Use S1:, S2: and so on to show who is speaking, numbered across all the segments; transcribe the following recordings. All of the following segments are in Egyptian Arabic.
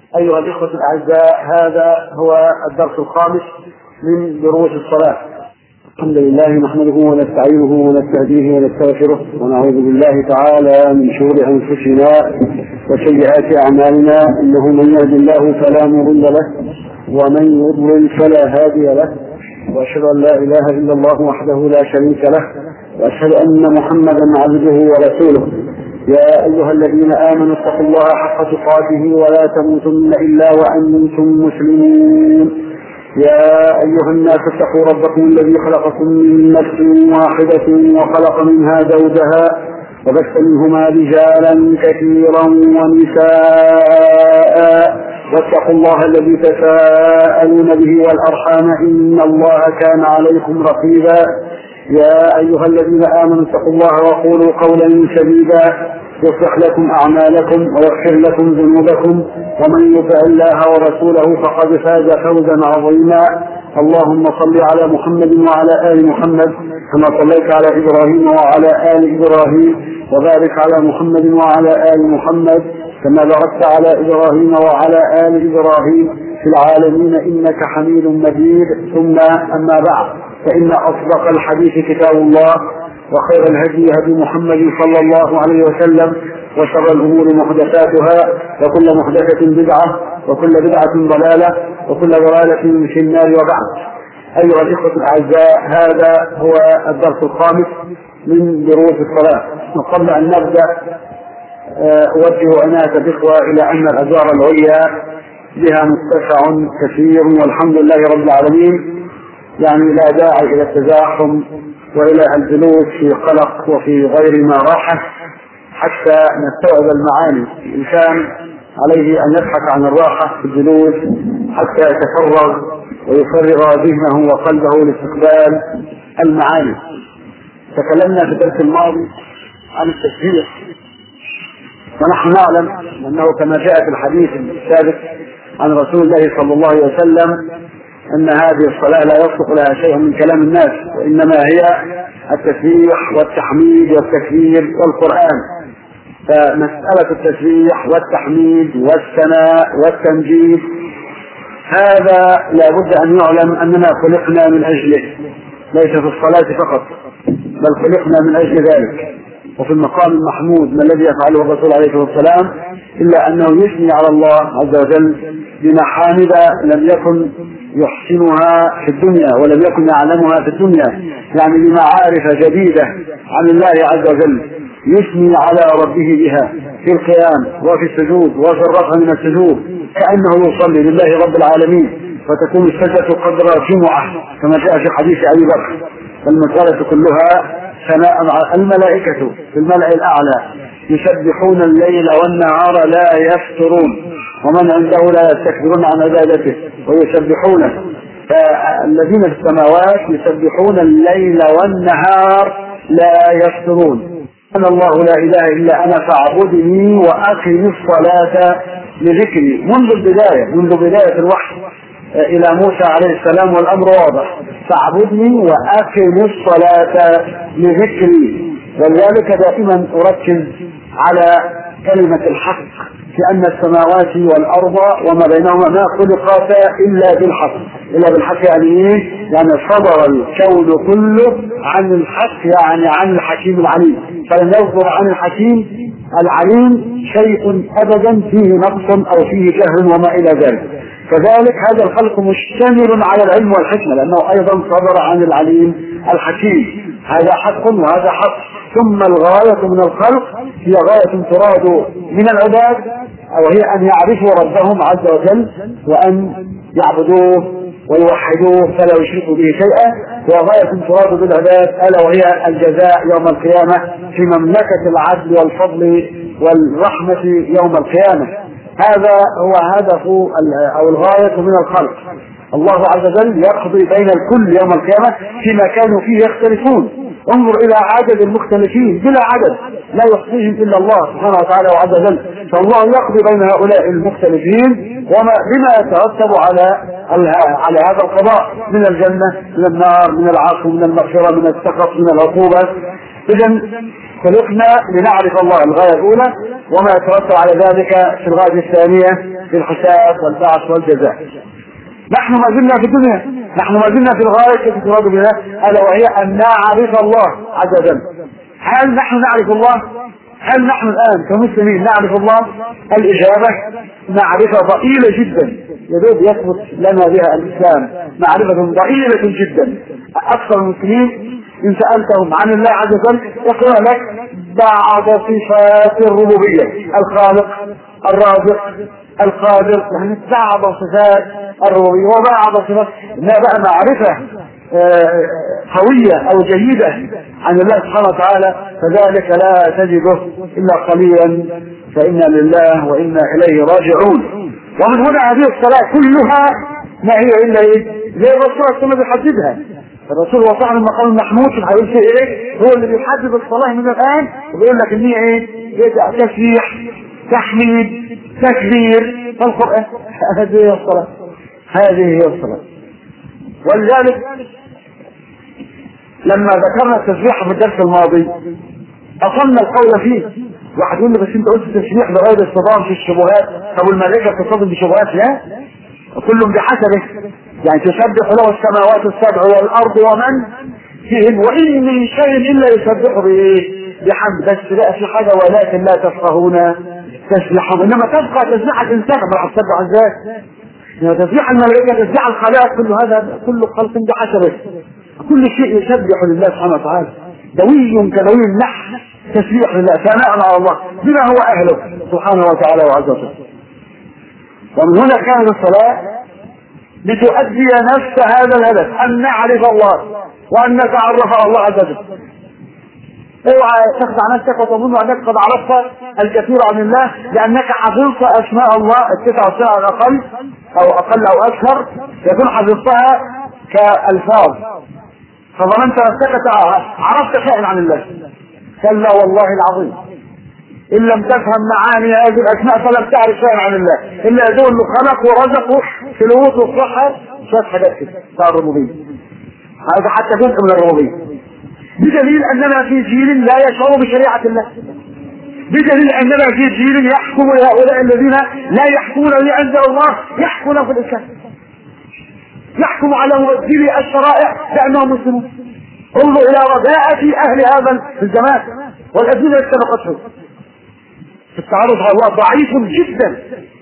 S1: أيها الإخوة الأعزاء هذا هو الدرس الخامس من دروس الصلاة الحمد لله نحمده ونستعينه ونستهديه ونستغفره ونعوذ بالله تعالى من شرور أنفسنا وسيئات أعمالنا إنه من يهد الله فلا مضل له ومن يضلل فلا هادي له وأشهد أن لا إله إلا الله وحده لا شريك له وأشهد أن محمدا عبده ورسوله يا أيها الذين آمنوا اتقوا الله حق تقاته ولا تموتن إلا وأنتم مسلمون يا أيها الناس اتقوا ربكم الذي خلقكم من نفس واحدة وخلق منها زوجها وبث منهما رجالا كثيرا ونساء واتقوا الله الذي تساءلون به والأرحام إن الله كان عليكم رقيبا يا أيها الذين آمنوا اتقوا الله وقولوا قولا سديدا يصلح لكم أعمالكم ويغفر لكم ذنوبكم ومن يطع الله ورسوله فقد فاز فوزا عظيما اللهم صل على محمد وعلى آل محمد كما صليت على إبراهيم وعلى آل إبراهيم وبارك على محمد وعلى آل محمد كما باركت على إبراهيم وعلى آل إبراهيم في العالمين إنك حميد مجيد ثم أما بعد فإن أصدق الحديث كتاب الله وخير الهدي هدي محمد صلى الله عليه وسلم وشر الأمور محدثاتها وكل محدثة بدعة وكل بدعة ضلالة وكل ضلالة في النار وبعد أيها الإخوة الأعزاء هذا هو الدرس الخامس من دروس الصلاة وقبل أن نبدأ أوجه عناية الإخوة إلى أن الأدوار العليا بها متسع كثير والحمد لله رب العالمين يعني لا داعي إلى التزاحم وإلى الجلوس في قلق وفي غير ما راحة حتى نستوعب المعاني الإنسان عليه أن يبحث عن الراحة في الجلوس حتى يتفرغ ويفرغ ذهنه وقلبه لاستقبال المعاني تكلمنا في الدرس الماضي عن التشبيه ونحن نعلم أنه كما جاء في الحديث السابق عن رسول الله صلى الله عليه وسلم أن هذه الصلاة لا يصلح لها شيء من كلام الناس وإنما هي التسبيح والتحميد والتكبير والقرآن فمسألة التسبيح والتحميد والثناء والتمجيد هذا لا بد أن يعلم أننا خلقنا من أجله ليس في الصلاة فقط بل خلقنا من أجل ذلك وفي المقام المحمود ما الذي يفعله الرسول عليه الصلاة والسلام إلا أنه يثني على الله عز وجل بمحامد لم يكن يحسنها في الدنيا ولم يكن يعلمها في الدنيا يعني بمعارف جديدة عن الله عز وجل يثني على ربه بها في القيام وفي السجود وفي الرفع من السجود كأنه يصلي لله رب العالمين فتكون السجدة قدر جمعة كما جاء في حديث أبي بكر فالمسألة كلها ثناء الملائكة في الملأ الأعلى يسبحون الليل والنهار لا يفترون ومن عنده لا يستكبرون عن عبادته ويسبحونه فالذين في السماوات يسبحون الليل والنهار لا يفترون أنا الله لا إله إلا أنا فاعبدني وأقم الصلاة لذكري منذ البداية منذ بداية الوحي إلى موسى عليه السلام والأمر واضح فاعبدني وأقم الصلاة لذكري ولذلك دائما أركز على كلمة الحق في أن السماوات والأرض وما بينهما ما خلقتا إلا بالحق إلا بالحق يعني إيه؟ يعني صدر الكون كله عن الحق يعني عن الحكيم العليم فلم يصدر عن الحكيم العليم شيء أبدا فيه نقص أو فيه جهل وما إلى ذلك كذلك هذا الخلق مشتمل على العلم والحكمة لأنه أيضا صدر عن العليم الحكيم هذا حق وهذا حق ثم الغاية من الخلق هي غاية تراد من العباد وهي أن يعرفوا ربهم عز وجل وأن يعبدوه ويوحدوه فلا يشركوا به شيئا وغاية تراد بالعباد ألا وهي الجزاء يوم القيامة في مملكة العدل والفضل والرحمة يوم القيامة هذا هو هدف أو الغاية من الخلق الله عز وجل يقضي بين الكل يوم القيامة فيما كانوا فيه يختلفون انظر الى عدد المختلفين بلا عدد لا يحصيهم الا الله سبحانه وتعالى وعز وجل فالله يقضي بين هؤلاء المختلفين وما بما يترتب على على هذا القضاء من الجنه من النار من العفو من المغفره من السخط من العقوبه اذا خلقنا لنعرف الله الغاية الأولى وما يترتب على ذلك في الغاية الثانية في الحساب والبعث والجزاء نحن ما زلنا في الدنيا نحن ما زلنا في الغاية التي تراد بها ألا وهي أن نعرف الله عز وجل هل نحن نعرف الله هل نحن الآن كمسلمين نعرف الله الإجابة معرفة ضئيلة جدا يدوب يثبت لنا بها الإسلام معرفة ضئيلة جدا أكثر المسلمين إن سألتهم عن الله عز وجل يقول لك بعض صفات الربوبية الخالق الرازق القادر يعني بعض صفات الربوبية وبعض صفات لا بقى معرفة قوية أو جيدة عن الله سبحانه وتعالى فذلك لا تجده إلا قليلا فإنا لله وإنا إليه راجعون ومن هنا هذه الصلاة كلها ما هي إلا إيه؟ زي الرسول صلى الله عليه وسلم بيحددها الرسول هو صاحب المقام المحمود هيقول في ايه؟ هو اللي بيحدد الصلاه من الان وبيقول لك ان هي ايه؟ يبدا تسبيح تحميد تكبير القران هذه هي الصلاه هذه هي الصلاه ولذلك لما ذكرنا التسبيح في الدرس الماضي اصلنا القول فيه واحد يقول لي بس انت قلت تسبيح لغايه الصدام في الشبهات طب الملائكه تصطدم بشبهات لا كل بحسبه يعني تسبح له السماوات السبع والارض ومن فيهن وان من شيء الا يسبح بايه؟ بحمد بس لا في حاجه ولكن لا تفقهون تسبحهم انما تبقى تسبيح الانسان ما تسبح ازاي؟ يعني تسبيح الملائكه تسبيح الخلائق كل هذا كل خلق بحسبه كل شيء يسبح لله سبحانه وتعالى دوي كدوي النحل تسبيح لله ثناء على الله بما هو اهله سبحانه وتعالى وعز وجل ومن هنا كانت الصلاه لتؤدي نفس هذا الهدف ان نعرف الله وان نتعرف على الله عز وجل اوعى تخدع نفسك وتظن انك قد عرفت الكثير عن الله لانك حفظت اسماء الله التسعة والسبعة على الاقل او اقل او اكثر يكون حفظتها كالفاظ فظننت نفسك عرفت شيئا عن الله كلا والله العظيم ان لم تفهم معاني هذه الاسماء فلم تعرف شيئا عن الله الا يدل انه خلق ورزق في الوجود والصحه شويه حاجات كده بتاع الربوبيه هذا حتى جزء من الربوبيه بدليل اننا في جيل لا يشعر بشريعه الله بدليل اننا في جيل يحكم هؤلاء الذين لا يحكمون بما انزل الله يحكمون في الاسلام يحكم على مبدلي الشرائع بانهم مسلمون انظر الى رداءة اهل هذا الزمان والادله التي سبقتهم في التعرض على الله ضعيف جدا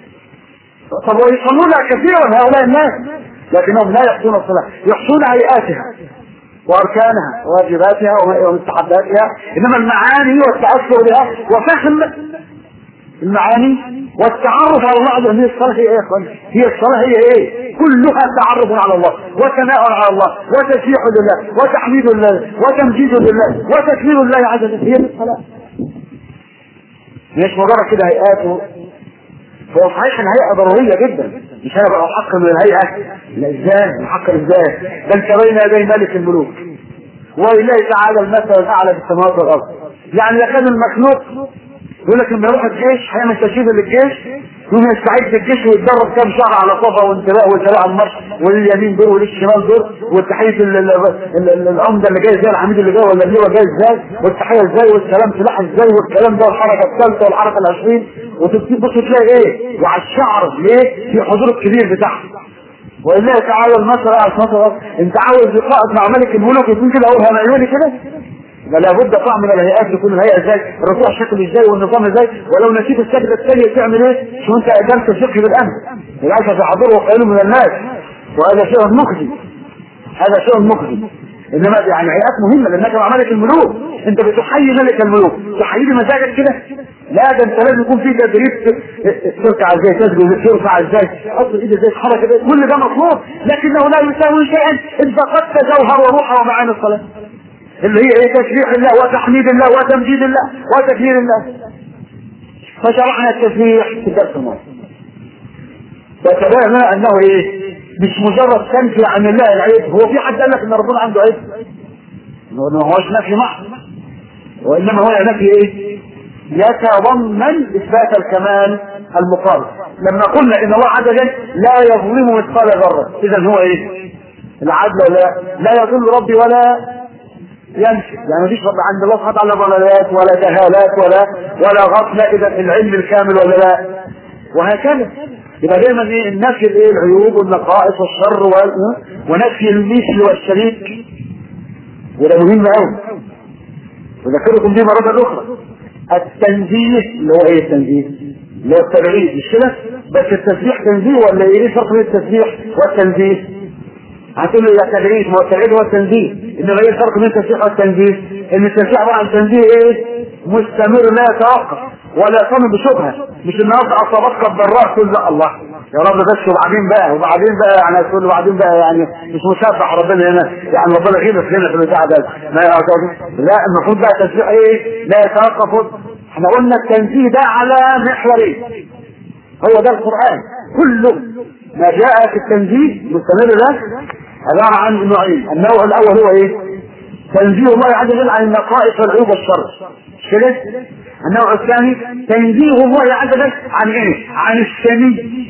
S1: طب ويصلون كثيرا هؤلاء الناس لكنهم لا يحصون الصلاه يحصون هيئاتها واركانها وواجباتها ومستحباتها انما المعاني والتاثر بها وفهم المعاني والتعرف على الله عز وجل الصلاه هي ايه يا اخوان؟ هي الصلاه هي ايه؟ كلها تعرف على الله وثناء على الله وتسبيح لله وتحميد لله وتمجيد لله وتكبير الله عز وجل هي الصلاه مش مجرد كده هيئات هو صحيح الهيئة ضرورية جدا مش انا بقى احقق من الهيئة لا ازاي نحقق ازاي ده انت بين يدي ملك الملوك ولله تعالى المثل الاعلى في السماوات والارض يعني لكان المخلوق يقول لك لما يروح الجيش هيعمل تشييد للجيش يقوم يستعد الجيش ويتدرب كام شهر على صفا وانتباه وانتباه على المرش ولليمين دور وللشمال دور والتحيه العمده اللي جاي ازاي العميد اللي جاي ولا اللواء جاي ازاي والتحيه ازاي والسلام سلاح ازاي والكلام ده والحركه الثالثه والحركه العشرين وتبص تلاقي ايه وعلى الشعر ليه في حضور الكبير بتاعها ولله تعالى المثل على مصر انت عاوز لقائك مع ملك الملوك يكون كده اقولها معيوني كده يبقى لابد طبعا من الهيئات تكون الهيئه ازاي الركوع شكله ازاي والنظام ازاي ولو نسيت السجده الثانيه تعمل ايه شو انت ادمت الفقه بالامن للاسف يحضره قليل من الناس وهذا شيء مخزي هذا شيء مخزي انما يعني هيئات مهمه لانك مع ملك الملوك انت بتحيي ملك الملوك تحيي بمزاجك كده لا ده انت لازم يكون في تدريب ترفع ازاي تسجد ترفع ازاي تحط الايد ازاي تحرك ازاي كل ده مطلوب لكنه لا يساوي شيئا ان فقدت جوهر وروح ومعاني الصلاه اللي هي ايه تسبيح الله وتحميد الله وتمجيد الله وتكبير الله فشرحنا التسبيح في الدرس الماضي وتبعنا انه ايه مش مجرد تنفي عن الله العيب هو في حد قال لك ان ربنا عنده عيب ما هوش نفي محض وانما هو نفي ايه يتضمن اثبات الكمال المقابل لما قلنا ان الله عز وجل لا يظلم مثقال ذره اذا هو ايه العدل ولا لا يضل ربي ولا يمشي يعني مفيش عند الله سبحانه وتعالى ضلالات ولا جهالات ولا ولا غفله اذا في العلم الكامل ولا لا وهكذا يبقى دايما ايه النفي الايه العيوب والنقائص والشر ونفي المثل والشريك وده مهم قوي اذكركم به مره اخرى التنزيه اللي هو ايه التنزيه؟ اللي هو التبعيد مش كده؟ بس التسبيح تنزيه ولا ايه فرق بين التسبيح والتنزيه؟ هتقول له يا تبعيد ما هو التبعيد هو التنزيه انما ايه الفرق بين التسبيح والتنزيه؟ ان التسبيح عباره عن تنزيه ايه؟ مستمر لا يتوقف ولا يصمم بشبهه مش النهارده اصابتك الضراء تقول لا الله يا رب بس وبعدين بقى وبعدين بقى يعني تقول وبعدين بقى يعني مش مسبح ربنا هنا يعني ربنا غير لنا في البتاع ده ما لا المفروض بقى تسبيح ايه لا يتوقف احنا قلنا التنزيه ده على محورين هو ده القران كله ما جاء في التنزيه مستمر ده عباره عن نوعين النوع الاول هو ايه تنزيه الله عز وجل عن النقائص والعيوب والشر مش كده النوع الثاني تنزيه الله عز وجل عن ايه عن الشريك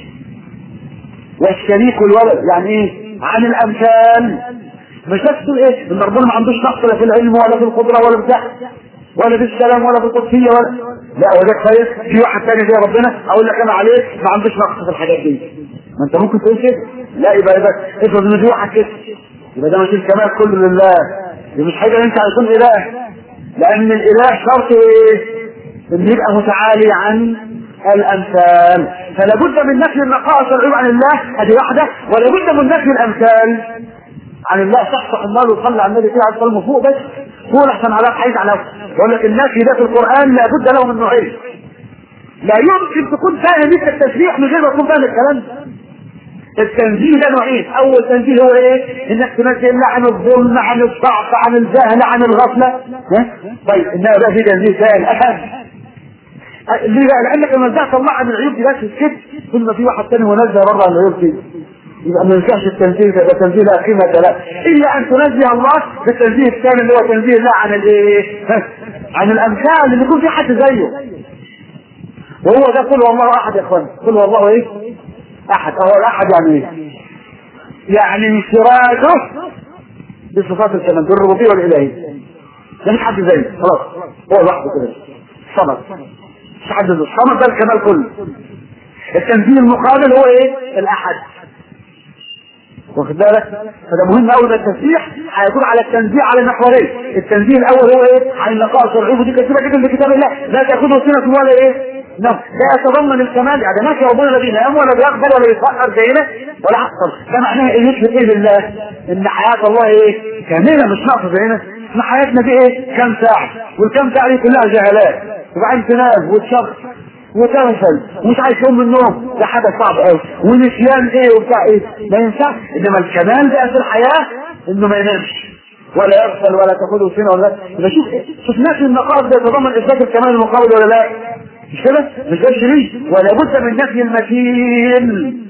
S1: والشريك والولد يعني ايه عن الامثال مش بس تقول ايه ان ربنا ما عندوش نقص لا في العلم ولا في القدره ولا بتاع ولا في السلام ولا في القدسيه ولا لا وده كويس في واحد ثاني زي ربنا اقول لك انا عليه ما عندوش نقص في الحاجات دي ما انت ممكن تقول كده لا يبقى يبقى افرض ان في واحد كده يبقى ده مش الكمال كله لله دي مش حاجه انت هتكون اله لان الاله شرط ايه ان يبقى متعالي عن الامثال فلا بد من نفي النقائص والعيوب عن الله هذه واحده ولا بد من نفي الامثال عن الله صحصح المال وصلى على النبي عليه الصلاه فوق بس فوق احسن على حيث على يقول لك النفي ده في القران لا بد له من نوعين لا يمكن تكون فاهم انت التسبيح من غير ما تكون فاهم الكلام ده التنزيه ده نوعين اول تنزيه هو ايه انك تنزه الله عن الظلم عن الضعف عن الجهل عن الغفله طيب انما بقى في تنزيه ثاني اهم ليه بقى لانك لما نزهت الله عن العيوب دي بس الكذب كل ما في واحد ثاني منزه بره عن العيوب دي يبقى ما ينفعش التنزيه ده تنزيه لا قيمه له الا ان تنزه الله بالتنزيه الثاني اللي هو تنزيه الله عن الايه؟ عن الامثال اللي يكون في حد زيه وهو ده قل والله احد يا اخوان قل والله ايه؟ احد هو الاحد يعني ايه؟ يعني انفراده بصفات الكمال بالربوبيه والالهيه ده مش حد زيه خلاص هو لوحده كده صمد مش حد زيه الصمد ده الكمال كله التنزيه المقابل هو ايه؟ الاحد واخد بالك فده مهم قوي ده التسبيح هيكون على التنزيه على محورين التنزيه الاول هو ايه عن النقائص والعيوب دي كثيره جدا في كتاب الله لا تاخذه سنه ولا ايه نعم لا يتضمن الكمال يعني ما في ربنا الذي لا ولا بيقبل ولا يفكر زينا ولا حصل ده معناه ايه يثبت ايه لله ان حياه الله ايه كامله مش ناقصه زينا احنا حياتنا دي ايه كام ساعه والكام ساعه دي كلها جهالات وبعدين تنام وتشخص وتنفل ومش عايز يقوم من النوم ده حاجه صعب قوي ونسيان ايه وبتاع ايه ما ينفعش انما الكمال بقى في الحياه انه ما ينامش ولا يغفل ولا تاخذه سنه ولا يبقى شوف شوف نفس النقاط ده يتضمن اثبات الكمال المقابل ولا لا مش كده مش ده شريك ولا بد من نفي المثيل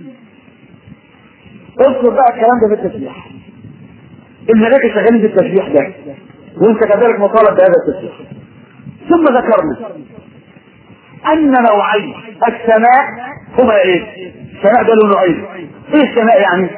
S1: اذكر بقى الكلام ده في التسبيح الملائكه شغالين في التسبيح ده وانت كذلك مطالب بهذا التسبيح ثم ذكرنا ان نوعين السماء هما ايه السماء ده له نوعين ايه السماء يعني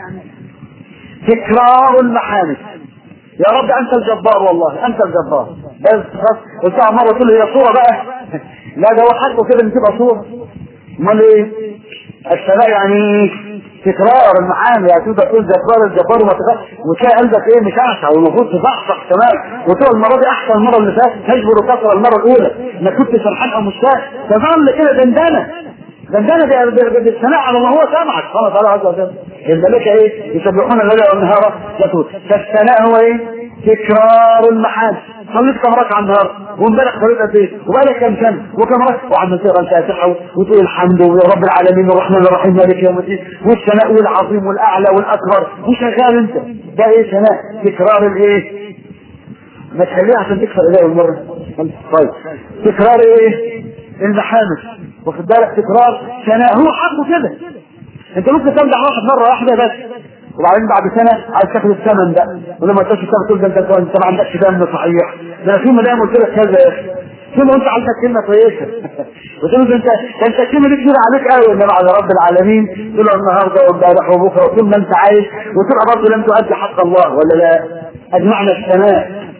S1: تكرار المحامد يا رب انت الجبار والله انت الجبار بس بس قلتها مره تقول هي صوره بقى لا ده هو حقه كده ان تبقى صوره امال ايه السماء يعني تكرار المعاني يعني تقدر تقول جبار الجبار وما تغير وتلاقي قلبك ايه مشعشع والمفروض تصحصح كمان وتقول المره دي احسن المره اللي فاتت تجبر وكسر المره الاولى انك كنت فرحان او مشتاق تظل كده دندنه دندنه بالثناء على الله هو سامعك سبحانه وتعالى عز وجل الملائكه ايه يسبحون الليل والنهار يقول فالثناء هو ايه تكرار المحال صليت كم ركعه النهار وامبارح صليت قد ايه وبقالك كم سنه وكم ركعه وعم تقرا الفاتحه وتقول الحمد لله رب العالمين الرحمن الرحيم مالك يوم الدين والثناء والعظيم والاعلى والاكبر وشغال انت ده ايه ثناء تكرار الايه ما تخليها عشان تكسر ايديها المره طيب تكرار ايه المحامد واخد بالك تكرار ثناء هو حقه كده انت ممكن تمدح واحد مره واحده بس وبعدين بعد سنه عايز تاخد الثمن ده ولما تاخد الثمن تقول ده انت انت ما عندكش دم صحيح ده انا في مدام قلت لك كذا يا اخي ثم انت عندك كلمه كويسه وتقول انت انت الكلمه دي كبيره عليك قوي انما على رب العالمين طلع النهارده وامبارح وبكره وطول ما انت عايش وتبقى برضه لم تؤدي حق الله ولا لا؟ اجمعنا السماء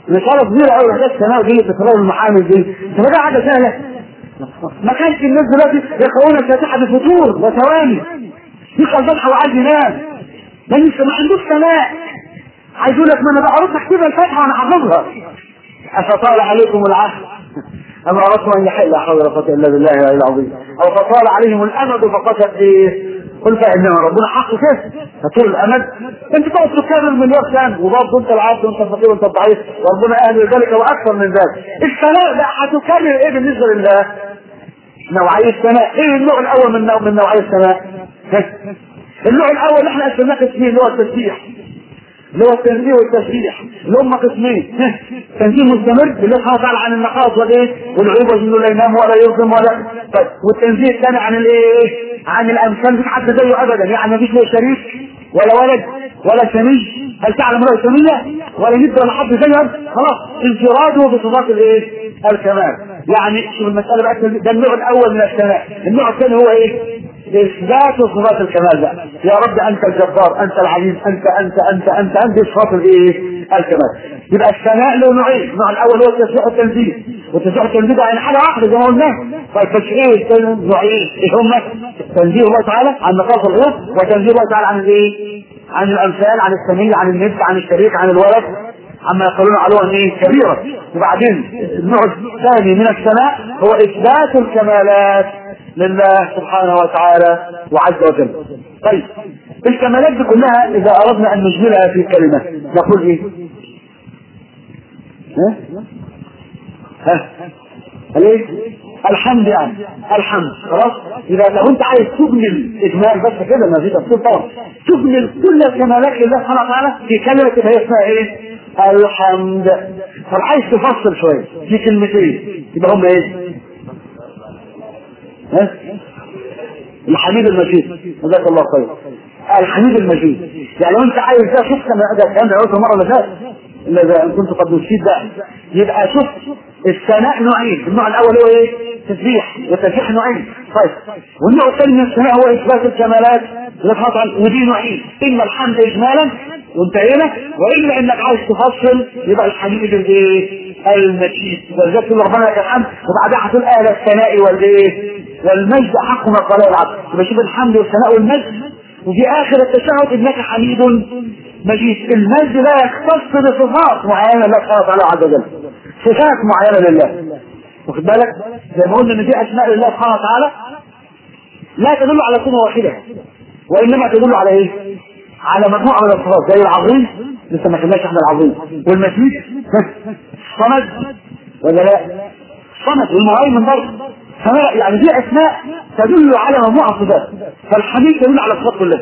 S1: مسألة كبيرة قوي حاجات السماء دي تكرار المحامل دي طب ده حاجة سهلة ما كانش الناس دلوقتي يقرؤون الفاتحة بفتور وثواني يقرأ الفاتحة وعايز ينام ده لسه ما عندوش سماء عايز يقول لك ما انا بعرف اكتب الفاتحة وانا حافظها أفطال عليكم العهد أما أردتم أن يحل لا حول ولا قوة إلا بالله العلي العظيم أو فطال عليهم الأمد فقست إيه قل فإنما ربنا حق كده فطول الأمد أنت تقعد تكرر مليار سنة وبرضه أنت العبد وأنت الفقير وأنت الضعيف وربنا أهل ذلك وأكثر من ذلك السماء بقى هتكرر إيه بالنسبة لله؟ نوعية السماء إيه النوع الأول من نوع من نوعية السماء؟ النوع الأول اللي احنا قسمناه قسمين اللي هو التسبيح اللي هو التنزيه والتسبيح اللي هم قسمين تنزيه مستمر بالله سبحانه وتعالى عن النقائص والايه والعيوب وانه لا ينام ولا يظلم ولا طيب والتنزيه الثاني عن الايه عن الامثال مش حد زيه ابدا يعني ما فيش له شريك ولا ولد ولا سمي هل تعلم له سمية ولا ند ولا حد زيه خلاص انفراده بصفات الايه الكمال يعني شوف المسألة بقى ده النوع الاول من السماء النوع الثاني هو ايه اثبات صفات الكمال بقى يا رب انت الجبار انت العليم انت انت انت انت انت صفات الايه الكمال يبقى الثناء له نوعين النوع الاول هو التسبيح والتنزيه والتسبيح والتنزيه ده يعني حاجه واحده زي ما قلنا طيب بس ايه نوعين ايه هم تنزيه الله تعالى عن نقاط الغيب وتنزيه الله تعالى عن الايه عن الامثال عن السميع عن الند عن الشريك عن الولد عما يقولون علوها ايه كبيرة وبعدين النوع الثاني من السماء هو اثبات الكمالات لله سبحانه وتعالى وعز وجل طيب الكمالات دي كلها اذا اردنا ان نجملها في كلمة نقول ايه ها ها ليه الحمد يعني الحمد خلاص اذا لو انت عايز تجمل اجمال بس كده ما في تفصيل طبعا تجمل كل الكمالات لله سبحانه وتعالى في كلمه تبقى هي اسمها ايه الحمد طب عايز تفصل شويه في كلمتين يبقى هم ايه ها الحميد المجيد جزاك الله خير الحميد المجيد يعني لو انت عايز ده شوف كما ده الكلام ده قلته المره اللي فاتت الا اذا كنت قد نسيت ده يبقى شوف الثناء نوعين النوع الاول هو ايه تسبيح والتسبيح نوعين طيب والنوع الثاني من الثناء هو اثبات الكمالات للخطأ ودي نوعين اما الحمد اجمالا وانتهينا والا انك عايز تفصل يبقى الحميد الايه المجيد ولذلك تقول ربنا لك الحمد وبعدها هتقول اهل الثناء والايه والمجد حق ما قال العبد يبقى شوف الحمد والثناء والمجد وفي اخر التشهد انك حميد مجيد المجد لا يختص بصفات معينه لله سبحانه وتعالى عز وجل صفات معينه لله واخد بالك زي ما قلنا ان دي اسماء لله سبحانه وتعالى لا تدل على صفه واحده وانما تدل على ايه؟ على مجموعه من الصفات زي العظيم لسه ما خدناش احنا العظيم والمجيد الصمد ولا لا؟ الصمد والمهيمن برضه سواء يعني دي اسماء تدل على مجموعه صفات فالحميد يدل على الصفات كلها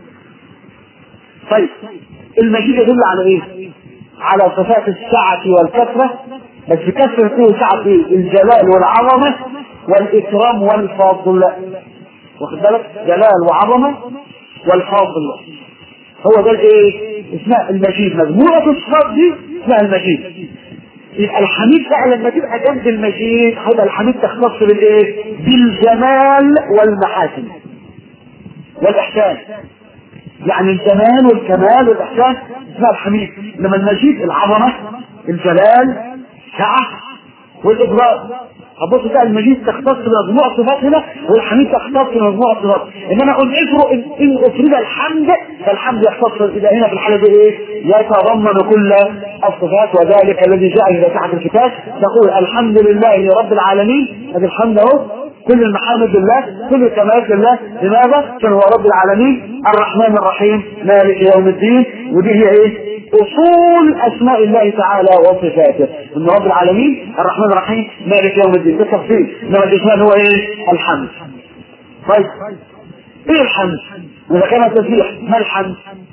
S1: طيب المجيد يدل على ايه؟ على صفات السعة والكثرة بس كثرة ايه وسعة ايه؟ الجلال والعظمة والإكرام والفضل واخد بالك؟ جلال وعظمة والفضل هو ده الايه؟ اسمها المجيد مجموعة الصفات دي اسمها المجيد يبقى الحميد بقى لما تبقى جنب المجيد هيبقى الحميد تختص بالايه؟ بالجمال والمحاسن والاحسان يعني الجمال والكمال والاحسان اسمها الحميد انما المجيد العظمه الجلال السعه والاجلال هتبص بقى المجيد تختص بمجموعة صفات هنا والحميد تختص بمجموعة صفات انما اقول افرض ان, إن افرد الحمد فالحمد يختص اذا هنا في الحالة دي ايه؟ يتضمن كل الصفات وذلك الذي جاء في فاتحة الكتاب تقول الحمد لله رب العالمين هذا الحمد اهو كل المحامد لله كل الكمالات لله لماذا؟ عشان هو رب العالمين الرحمن الرحيم مالك يوم الدين ودي هي ايه؟ اصول اسماء الله تعالى وصفاته ان رب العالمين الرحمن الرحيم مالك يوم الدين بالتفصيل انما الاجمال هو ايه؟ الحمد طيب ايه الحمد؟ اذا كان تسبيح ما الحمد؟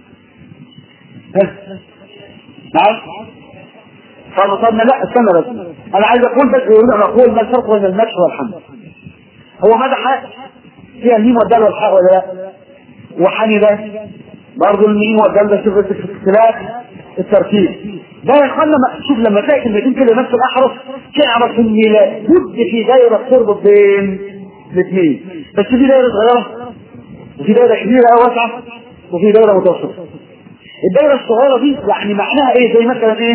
S1: نعم طب طب لا استنى بس انا عايز اقول بس يريد ان اقول ما الفرق بين المدح والحمد هو مدح فيها الميم والدال والحاء ولا لا وحمد برضه الميم والدال ده شوف اختلاف الترتيب ده يا اخوانا شوف لما تلاقي كلمتين كده نفس الاحرف تعرف ان لابد في دايره تربط بين الاثنين بس في دايره صغيره وفي دايره كبيره او واسعه وفي دايره متوسطه الدايره الصغيره دي يعني معناها ايه زي مثلا ايه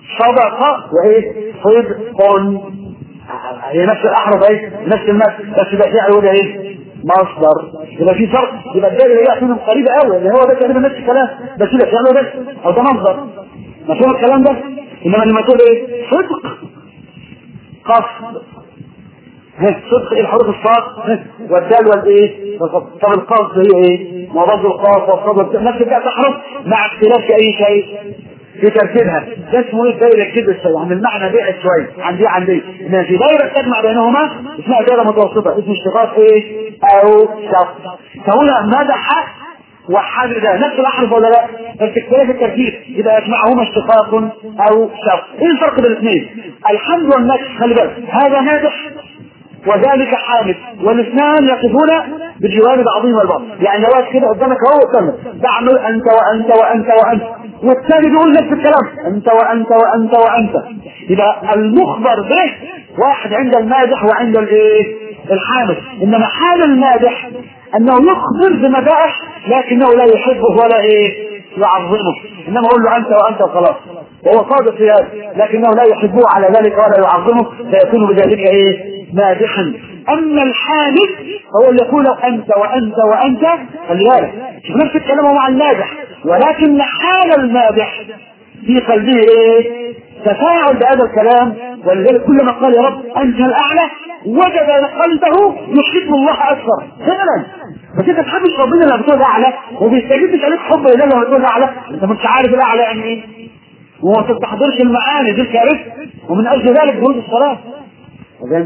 S1: صدق وايه صدق هي نفس الاحرف ايه نفس المد بس يبقى فيها يقول ايه مصدر يبقى في فرق يبقى الدال اللي هي فيهم قريبه قوي اللي هو ده تقريبا نفس الكلام بس يبقى فعله بس او ده مصدر مفهوم الكلام ده انما لما تقول ايه صدق قصد صدق الحروف الصاد والدال والايه طب القصد هي ايه مرض القاف والصاد نفس بقى تحرف مع اختلاف اي شيء في ترتيبها ده اسمه ايه دايره كده شويه يعني المعنى بعد شويه عن دي عن دي ان في دايره تجمع بينهما اسمها دايره متوسطه اسم اشتقاق ايه او شق فهنا مدح وحد ده نفس الاحرف ولا لا بس اختلاف الترتيب يبقى يجمعهما اشتقاق او شق ايه الفرق بين الاثنين الحمد والمدح خلي بالك هذا مادح وذلك حامد والاثنان يقفون بجوار بعضهما البعض يعني لو واقف كده قدامك اهو قدامك تعمل انت وانت وانت وانت والثاني بيقول نفس الكلام انت وانت وانت وانت يبقى المخبر به واحد عند المادح وعند الايه الحامد انما حال المادح انه يخبر بمدائح لكنه لا يحبه ولا ايه يعظمه انما يقول له انت وانت وخلاص وهو صادق في هذا لكنه لا يحبه على ذلك ولا يعظمه فيكون بذلك ايه مادحا اما الحامد هو اللي يقول انت وانت وانت خلي بالك شوف نفس الكلام مع المادح ولكن حال المادح في قلبه ايه تفاعل بهذا الكلام ولذلك كلما قال يا رب انت الاعلى وجد قلبه يحب الله اكثر فعلا بس انت تحبش ربنا لما بتقول اعلى وبيستجيبش عليك حب الا لما بتقول اعلى انت مش عارف الاعلى يعني ايه وما تستحضرش المعاني دي الكارثه ومن اجل ذلك بروز الصلاه فهمت؟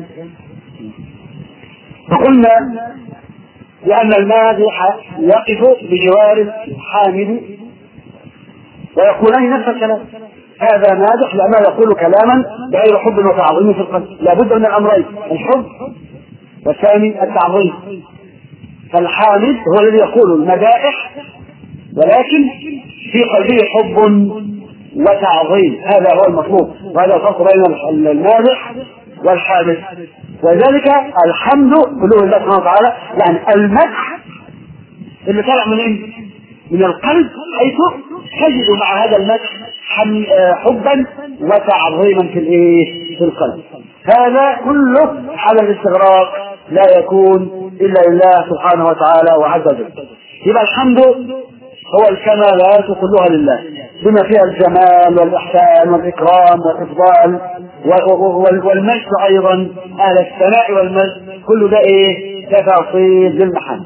S1: فقلنا لأن المادح يقف بجوار الحامد ويقولان نفس الكلام هذا مادح لأنه يقول كلاما بغير حب وتعظيم في القلب لابد من الأمرين الحب والثاني التعظيم فالحامد هو الذي يقول المدائح ولكن في قلبه حب وتعظيم هذا هو المطلوب وهذا الفرق بين المادح والحامد ولذلك الحمد كله لله سبحانه وتعالى يعني المدح اللي طالع من ايه؟ من القلب حيث تجد مع هذا المدح حبا وتعظيما في الايه؟ في القلب. هذا كله على الاستغراق لا يكون الا لله سبحانه وتعالى وعز وجل. يبقى الحمد هو الكمالات كلها لله بما فيها الجمال والإحسان والإكرام والإفضال والمجد أيضا أهل الثناء والمجد كل ده إيه تفاصيل للمحل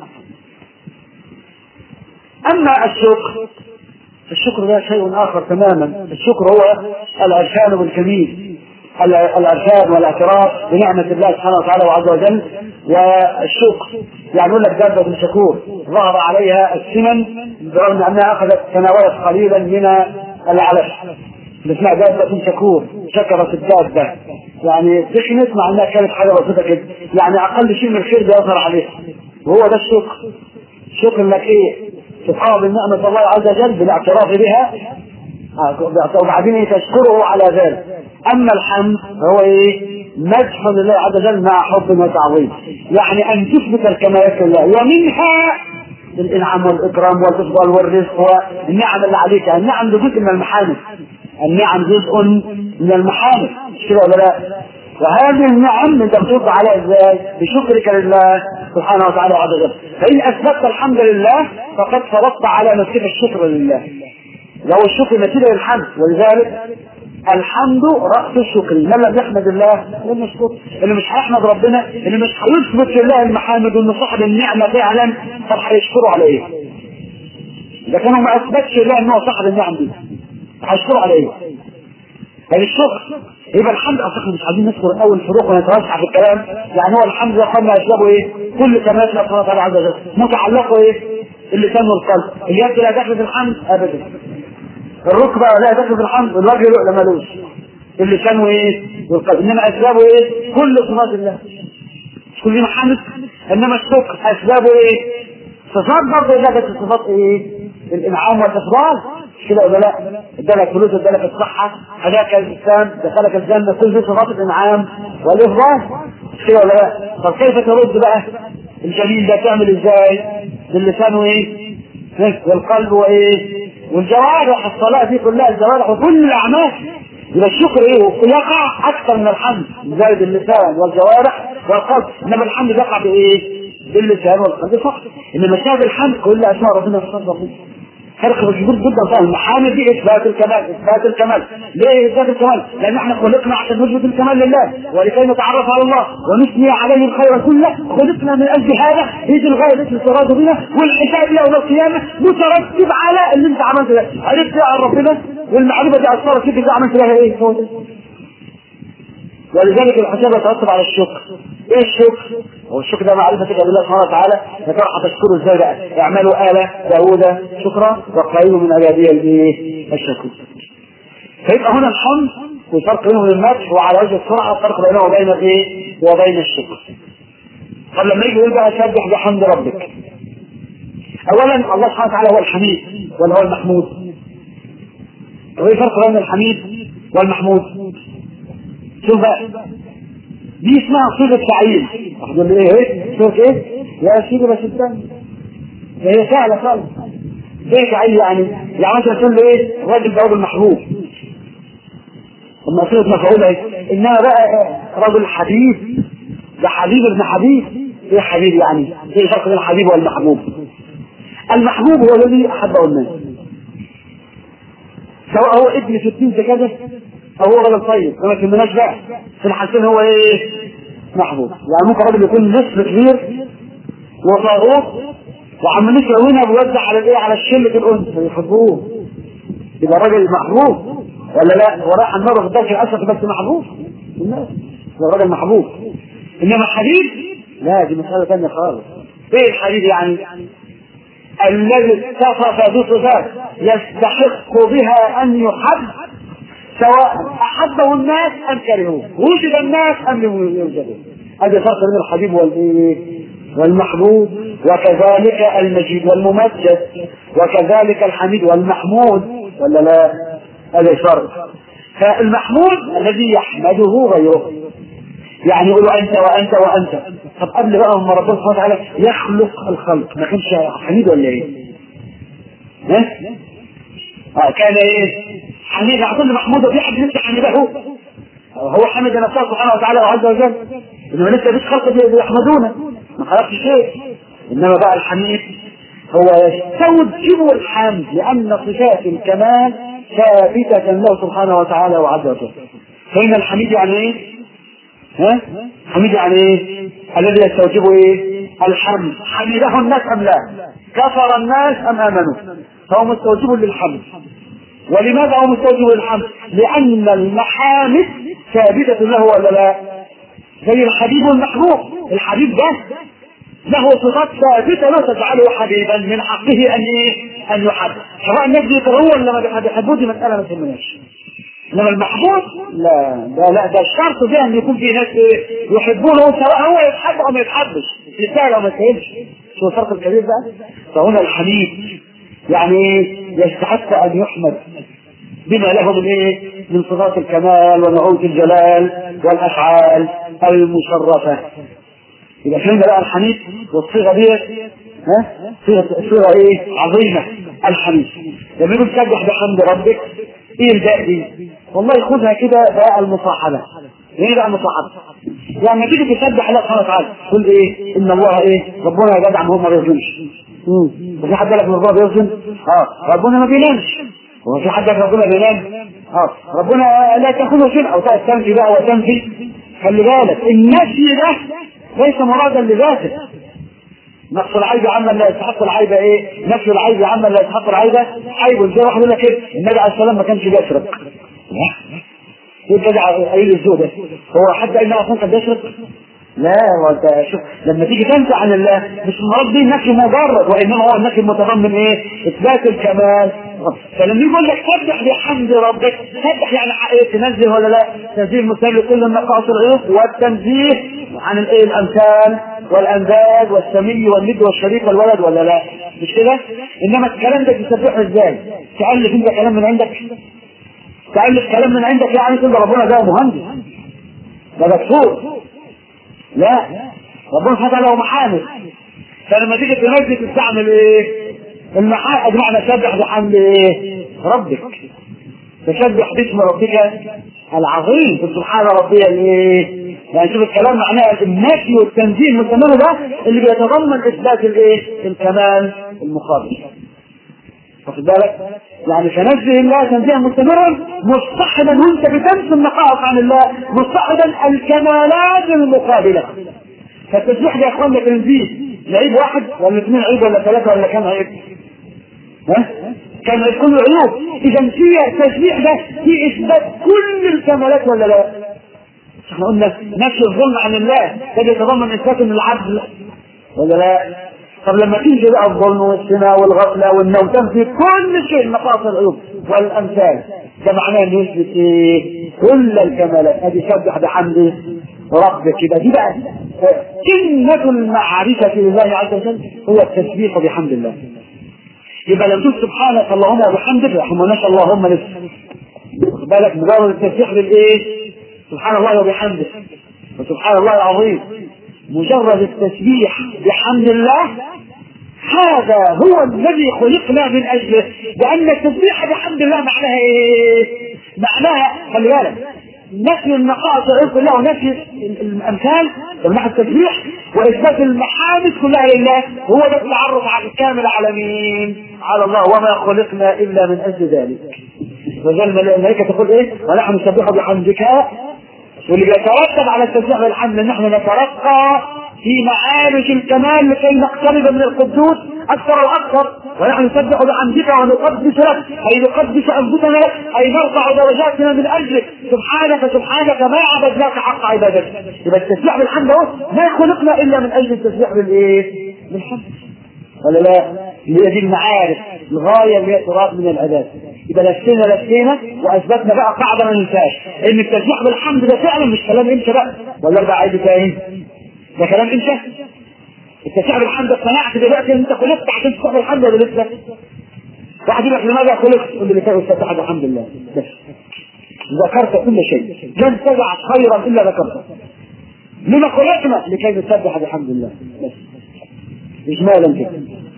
S1: أما الشكر الشكر ده شيء آخر تماما الشكر هو العرفان بالجميل العرفان والاعتراف بنعمة الله سبحانه وتعالى وعز وجل والشكر يعني يقول لك دابة شكور ظهر عليها السمن برغم انها اخذت تناولت قليلا من العلف اللي اسمها دابة شكور شكرت الدابة يعني تخنت مع انها كانت حاجة بسيطة كده يعني اقل شيء من الخير ده يظهر عليها وهو ده الشكر شكر لك ايه تقابل نعمة الله عز وجل بالاعتراف بها وبعدين تشكره على ذلك اما الحمد هو ايه مدح لله عز وجل مع حب وتعظيم يعني ان تثبت الكمالات لله ومنها الانعام والاكرام والافضال والرزق والنعم اللي عليك النعم دي جزء من المحامد النعم جزء من المحامد مش كده ولا لا وهذه النعم انت بترد عليها ازاي؟ بشكرك لله سبحانه وتعالى وعز وجل فان اثبتت الحمد لله فقد فرضت على نفسك الشكر لله لو الشكر نتيجه للحمد ولذلك الحمد رأس الشكر من لم يحمد الله لم يشكر اللي مش هيحمد ربنا اللي مش هيثبت لله المحامد وان صاحب النعمة فعلا طب هيشكروا على ايه؟ اذا كانوا ما اثبتش لله ان هو صاحب النعم دي هيشكروا على ايه؟ يعني الشكر يبقى الحمد اصلا مش عايزين نذكر الاول فروق ونتوسع في الكلام يعني هو الحمد لله قلنا اسبابه ايه؟ كل كمالات الله سبحانه وتعالى عز وجل متعلقه ايه؟ اللسان والقلب اليد لا دخل في الحمد ابدا الركبه لا دخل في الحمد الوجه له ملوش اللسان وايه؟ والقلب انما اسبابه ايه؟ كل صفات الله مش كل محمد انما الشكر اسبابه ايه؟ صفات برضه الله بس صفات ايه؟ الانعام والافضال مش كده ولا لا؟ ادالك فلوس ادالك الصحه هداك الاسلام دخلك الجنه كل دي صفات الانعام والافضال مش كده ولا لا؟ طب كيف ترد بقى؟ الجميل ده تعمل ازاي؟ باللسان وايه؟ والقلب وايه؟ والجوارح الصلاة دي كلها الجوارح وكل الأعمال يبقى الشكر ايه يقع اكثر من الحمد زائد اللسان والجوارح والقلب انما الحمد يقع بايه باللسان والقلب فقط انما شاهد الحمد كل اسماء ربنا وصفات ربنا فرق كبير جدا طبعا المحامد دي اثبات الكمال اثبات الكمال ليه اثبات الكمال؟ لان احنا خلقنا عشان نثبت الكمال لله ولكي نتعرف على الله ونثني عليه الخير كله خلقنا من اجل هذا هذه الغايه التي تراد بنا والحساب يوم القيامه مترتب على اللي انت عملته ده عرفت عن ربنا والمعرفه دي اثرت فيك اذا عملت لها ايه؟ هو ده ولذلك الحساب يترتب على الشكر ايه الشكر؟ هو الشكر ده معرفة بالله سبحانه وتعالى يا ترى هتشكره ازاي بقى؟ اعملوا آلة داوود شكرا وقليل من عبادي الايه؟ الشكر. فيبقى هنا الحمد والفرق بينه وبين المدح وعلى وجه السرعة الفرق بينه وبين الايه؟ وبين الشكر. طب لما يجي يقول بقى سبح بحمد ربك. أولا الله سبحانه وتعالى هو الحميد ولا هو المحمود؟ وايه الفرق بين الحميد والمحمود؟ شوف بقى دي اسمها صيغه تعيين تقول لي ايه ايه صيغه ايه يا سيدي بس استنى ده هي سهله خالص ايه تعيين يعني يعني مثلا تقول له ايه الراجل ده راجل محبوب ثم صيغه مفعول ايه انما بقى رجل حبيب ده حبيب ابن حبيب ايه حبيب يعني ايه الفرق بين الحبيب والمحبوب المحبوب هو الذي احبه الناس سواء هو ابن ستين كذا او هو غلط طيب ما كملناش بقى في الحالتين هو ايه محبوب يعني ممكن راجل يكون نصف كبير وطاغوت وعمالين يسوينا بيوزع على الايه على الشله الانثى يحبوه يبقى راجل محبوب ولا لا هو رايح النار في الداخل اسف بس محبوب الناس هو راجل محبوب انما حبيب لا دي مساله ثانيه خالص ايه الحبيب يعني الذي اتصف بصفات يستحق بها ان يحب سواء احبه الناس ام كرهوه وجد الناس ام لم يوجدوا هذا فرق بين الحبيب والايه والمحبوب وكذلك المجيد والممجد وكذلك الحميد والمحمود ولا لا هذا الفرق فالمحمود الذي يحمده غيره يعني يقولوا انت وانت وانت طب قبل بقى ما ربنا سبحانه وتعالى يخلق الخلق ما كانش حميد ولا ايه؟ ها؟ اه كان ايه؟ حميد على كل محمود وفي حد لسه حمده هو حمد نفسه سبحانه وتعالى وعز وجل انما لسه مفيش خلق يحمدونه ما خلقش شيء انما بقى الحميد هو يستوجب الحمد لان صفات الكمال ثابتة له سبحانه وتعالى وعز وجل فإن الحميد يعني ايه؟ ها؟ حميد يعني ايه؟ الذي يستوجب ايه؟ الحمد حمده الناس ام لا؟ كفر الناس ام امنوا؟ فهو مستوجب للحمد ولماذا هو مستوجب للحمد؟ لأن المحامد ثابتة له ولا لا؟ زي الحبيب والمحبوب، الحبيب ده له صفات ثابتة لا تجعله حبيبا من حقه أن إيه؟ أن يحب، سواء الناس بيكرهوه ولا ما بيحبوه دي مسألة ما تهمناش. انما المحبوب لا ده لا ده الشرط ده ان يكون في ناس ايه يحبونه سواء هو يتحب او ما يتحبش يستاهل او ما يستاهلش شو الفرق الكبير بقى فهنا الحميد يعني يستحق ان يحمد بما له من ايه من صفات الكمال ونعوت الجلال والافعال المشرفه يبقى فهمنا بقى الحميد والصيغه دي ها صيغه صيغه ايه عظيمه الحميد لما يقول سبح بحمد ربك ايه الباء دي والله خذها كده باء المصاحبه ايه بقى المصاحبه يعني تيجي تسبح الله سبحانه وتعالى تقول ايه ان الله ايه ربنا يا جدع ما هو ما بيظلمش وفي حد لك ربنا بيظلم اه ربنا ما بينامش هو في حد لك ربنا بينام اه ربنا لا تاخذه سنه او تنفي بقى وتنفي خلي بالك النفي ده ليس مرادا لذاته نقص العيب عما لا يستحق العيب ايه؟ نفي العيب عما لا يستحق العيب عيب زي واحد يقول لك ايه؟ النبي عليه السلام ما كانش بيشرب. ايه كده قليل الذوق ده؟ هو حد قال انه كان بيشرب؟ لا وانت شوف لما تيجي تنفي عن الله مش المراد به نفي مجرد وانما هو النفي المتضمن ايه؟ اثبات الكمال فلما يقول لك سبح بحمد ربك سبح يعني ايه تنزه ولا لا؟ تنزيه مثال لكل النقائص العيوب والتنزيه عن الايه الامثال والانداد والسمي والند والشريك والولد ولا لا؟ مش كده؟ انما الكلام ده تسبحه ازاي؟ تألف انت كلام من عندك؟ تألف كلام من عندك يعني تقول ربنا ده مهندس ده دكتور لا ربنا سبحانه وتعالى هو محامد فلما تيجي تنزل تستعمل ايه؟ المحامد بمعنى سبح بحمد ايه؟ ربك تسبح باسم ربك العظيم سبحان ربي الايه يعني شوف الكلام معناه النفي والتنزيه المستمر ده اللي بيتضمن اثبات الايه الكمال المقابل واخد بالك يعني فنزه الله تنزيها مستمرا مصطحبا وانت بتنسى النقائص عن الله مصطحبا الكمالات المقابله فالتسبيح ده يا اخوانا تنزيه لعيب واحد ولا اثنين عيب ولا ثلاثه ولا كم عيب ها كان يكون عيوب اذا في التسبيح ده في اثبات كل الكمالات ولا لا احنا قلنا نفي الظلم عن الله ده يتضمن اثبات من العدل ولا لا طب لما تيجي بقى الظلم والزنا والغفله والنوم تنفي كل شيء نقاط العيوب والامثال ده معناه انه يثبت ايه؟ كل الكمالات ادي سبح بحمده ربك كده دي بقى قمه المعرفه لله عز وجل هو التسبيح بحمد الله يبقى لو تقول سبحانك اللهم وبحمدك رحمناش اللهم لسه خد بالك مجرد التسبيح بالايه؟ سبحان الله وبحمده وسبحان الله العظيم مجرد التسبيح بحمد الله هذا هو الذي خلقنا من اجله لان التسبيح بحمد الله معناها ايه؟ معناها خلي بالك نفي النقائص والعيوب كلها ونفي الامثال من ناحيه التسبيح واثبات المحامد كلها لله هو ده التعرف على الكامل على مين؟ على الله وما خلقنا الا من اجل ذلك. وجل الملائكه تقول ايه؟ ونحن نسبح بحمدك واللي بيترتب على التسبيح والحمد ان احنا نترقى في معارج الكمال لكي نقترب من القدوس اكثر واكثر ونحن نسبح بحمدك ونقدس لك اي نقدس انفسنا لك اي نرفع درجاتنا من اجلك سبحانك سبحانك ما عبدناك حق عبادتك يبقى التسبيح بالحمد اهو ما خلقنا الا من اجل التسبيح بالايه؟ بالحمد ولا لا؟ اللي هي دي المعارف الغايه اللي هي تراد من العباد يبقى لفينا لفينا واثبتنا بقى قاعده ما ننساش ان التسبيح بالحمد ده فعلا مش كلام انت بقى ولا ارجع عيد تاني ده كلام انت التسبيح بالحمد اقتنعت دلوقتي ان انت خلقت عشان تسبح بالحمد ولا لسه؟ واحد يقول لك لماذا خلقت؟ تقول لي لكي استفتح الحمد لله بس ذكرت كل شيء لن تجعل خيرا الا ذكرته لما خلقنا لكي نسبح بحمد الله بس اجمالا كده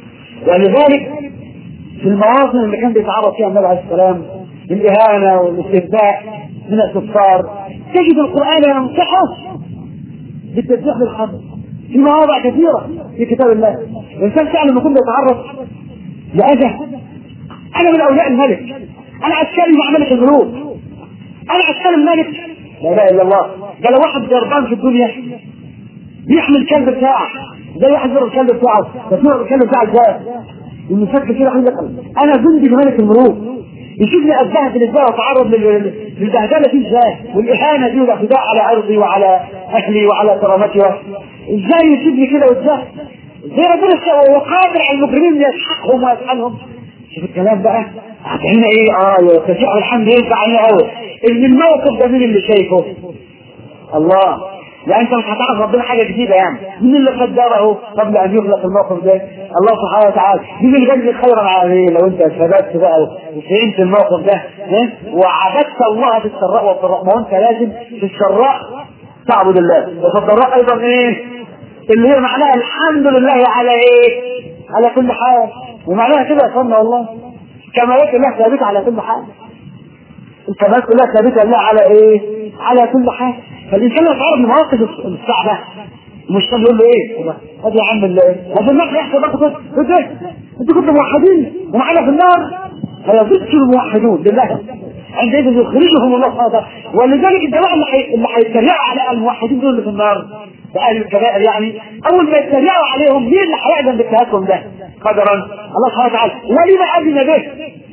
S1: ولذلك في المواطن اللي كان بيتعرض فيها النبي عليه السلام للاهانه والاستهزاء من الكفار تجد القران ينصحه بالتسبيح بالحمد في مواضع كثيره في كتاب الله الانسان فعلا لما يكون بيتعرض لاذى انا من اولياء الملك انا عسكري مع ملك الملوك انا عسكري الملك لا اله الا الله ده لو واحد جربان في الدنيا بيحمل الكلب بتاعه زي واحد يضرب الكلب بتاعه تسمع الكلب بتاعه ازاي المسك كده يقول لك انا جندي لملك الملوك يشوفني اتبهدل ازاي واتعرض للبهدله دي ازاي والاهانه دي والاعتداء على عرضي وعلى اهلي وعلى كرامتي ازاي يسيبني كده وازاي زي ربنا وقادر على المجرمين يسحقهم ويسحلهم شوف الكلام بقى هنا ايه اه تسيح الحمد ينفع عليه قوي ان الموقف ده مين اللي شايفه الله لا انت مش هتعرف ربنا حاجه جديده يعني مين اللي قدره قبل ان يخلق الموقف ده الله سبحانه وتعالى مين اللي جاب خيرا عليه لو انت ثبت بقى وفهمت الموقف ده وعبدت الله في السراء والضراء ما هو انت لازم في السراء تعبد الله وفي الضراء ايضا ايه اللي هي معناها الحمد لله على ايه على كل حال ومعناها كده يا اخوانا والله كمالات الله ثابته على كل حال الكمالات كلها ثابته لله على ايه على كل حال فالانسان لو تعرض لمواقف الصعبه مش يقول له ايه هذا يا عم هذا الناس يحصل بقى كنت ايه انتوا كنتوا موحدين ومعانا في النار فيضج الموحدون لله عندئذ يخرجهم الله سبحانه وتعالى ولذلك الجماعه اللي حي... اللي هيتريقوا على الموحدين دول اللي في النار بأهل الكبائر يعني اول ما يتريقوا عليهم مين اللي هيأذن باتهامهم ده قدرا الله سبحانه وتعالى ولما أذن به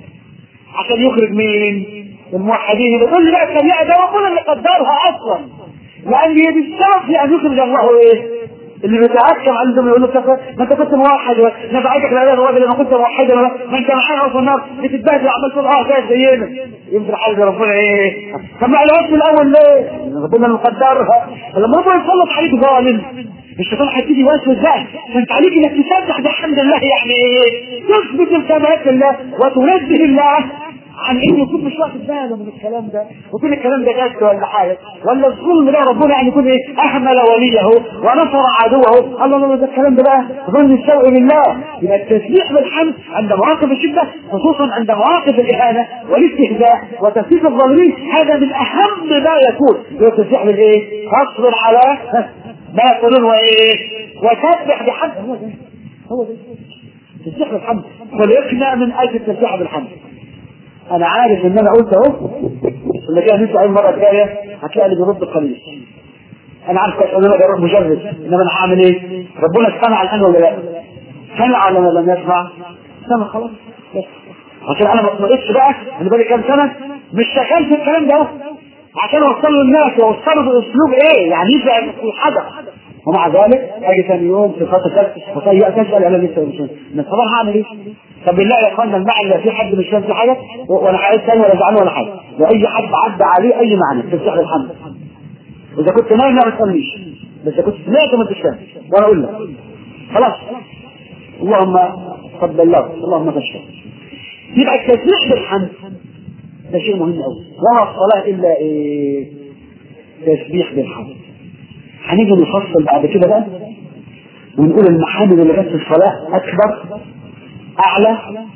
S1: عشان يخرج مين الموحدين يقول لي بقى التريقه ده ربنا اللي قدرها اصلا لان هي دي السبب في ان يخرج الله ايه اللي بيتعكم عندهم يقول له ما انت كنت موحد نفعتك لا اله الا ما كنت موحدا ما انت معانا في النار بتتبهدل عمال تقول اه زي زينا يمكن حاجه ربنا ايه طب ما قالهاش من الاول ليه؟ ربنا اللي مقدرها لما ربنا يسلط عليك ظالم الشيطان هيبتدي يوسوس بقى فانت عليك انك تسبح بحمد الله يعني ايه؟ تثبت الكمالات لله وتنزه الله عن انه يكون مش واخد باله من الكلام ده ويكون الكلام ده جد ولا حاجه ولا الظلم ده ربنا يعني يكون ايه اهمل وليه ونصر عدوه الله الله ده الكلام ده بقى ظن السوء لله يبقى التسبيح بالحمد عند مواقف الشده خصوصا عند مواقف الاهانه والاستهزاء وتسبيح الظالمين هذا من اهم ما يكون هو التسبيح بالايه؟ فاصبر على ما يقولون وايه؟ وسبح بحمد هو ده هو ده تسبيح بالحمد خلقنا من اجل التسبيح بالحمد انا عارف ان انا قلت اهو اللي كان نسال المره الجايه هتلاقي اللي بيرد قليل انا عارف كويس ان انا بروح مجرد انما انا هعمل ايه؟ ربنا سمع الان ولا لا؟ سمع ولا لم يسمع؟ سمع خلاص بس عشان انا ما اطمئنش بقى انا بقالي كام سنه مش شغال في الكلام ده عشان اوصله للناس واوصله باسلوب ايه؟ يعني يبقى في حدث ومع ذلك اجي ثاني يوم في فتره ثالثه وسيئه تسال انا لسه مش من طب انا هعمل ايه؟ طب بالله يا اخوانا المعنى لا في حد مش فاهم في حاجه ولا عايز ثاني ولا زعلان ولا حاجه واي حد عدى عليه اي معنى تفتح الحمد اذا كنت نايم لا ما تصليش بس اذا كنت سمعت ما انتش فاهم وانا اقول لك خلاص اللهم قد بلغت اللهم فاشهد يبقى التسبيح بالحمد ده شيء مهم قوي وما الصلاه الا ايه تسبيح بالحمد هنيجي نفصل بعد كده بقى ونقول المحامد اللي جت في الصلاه اكبر اعلى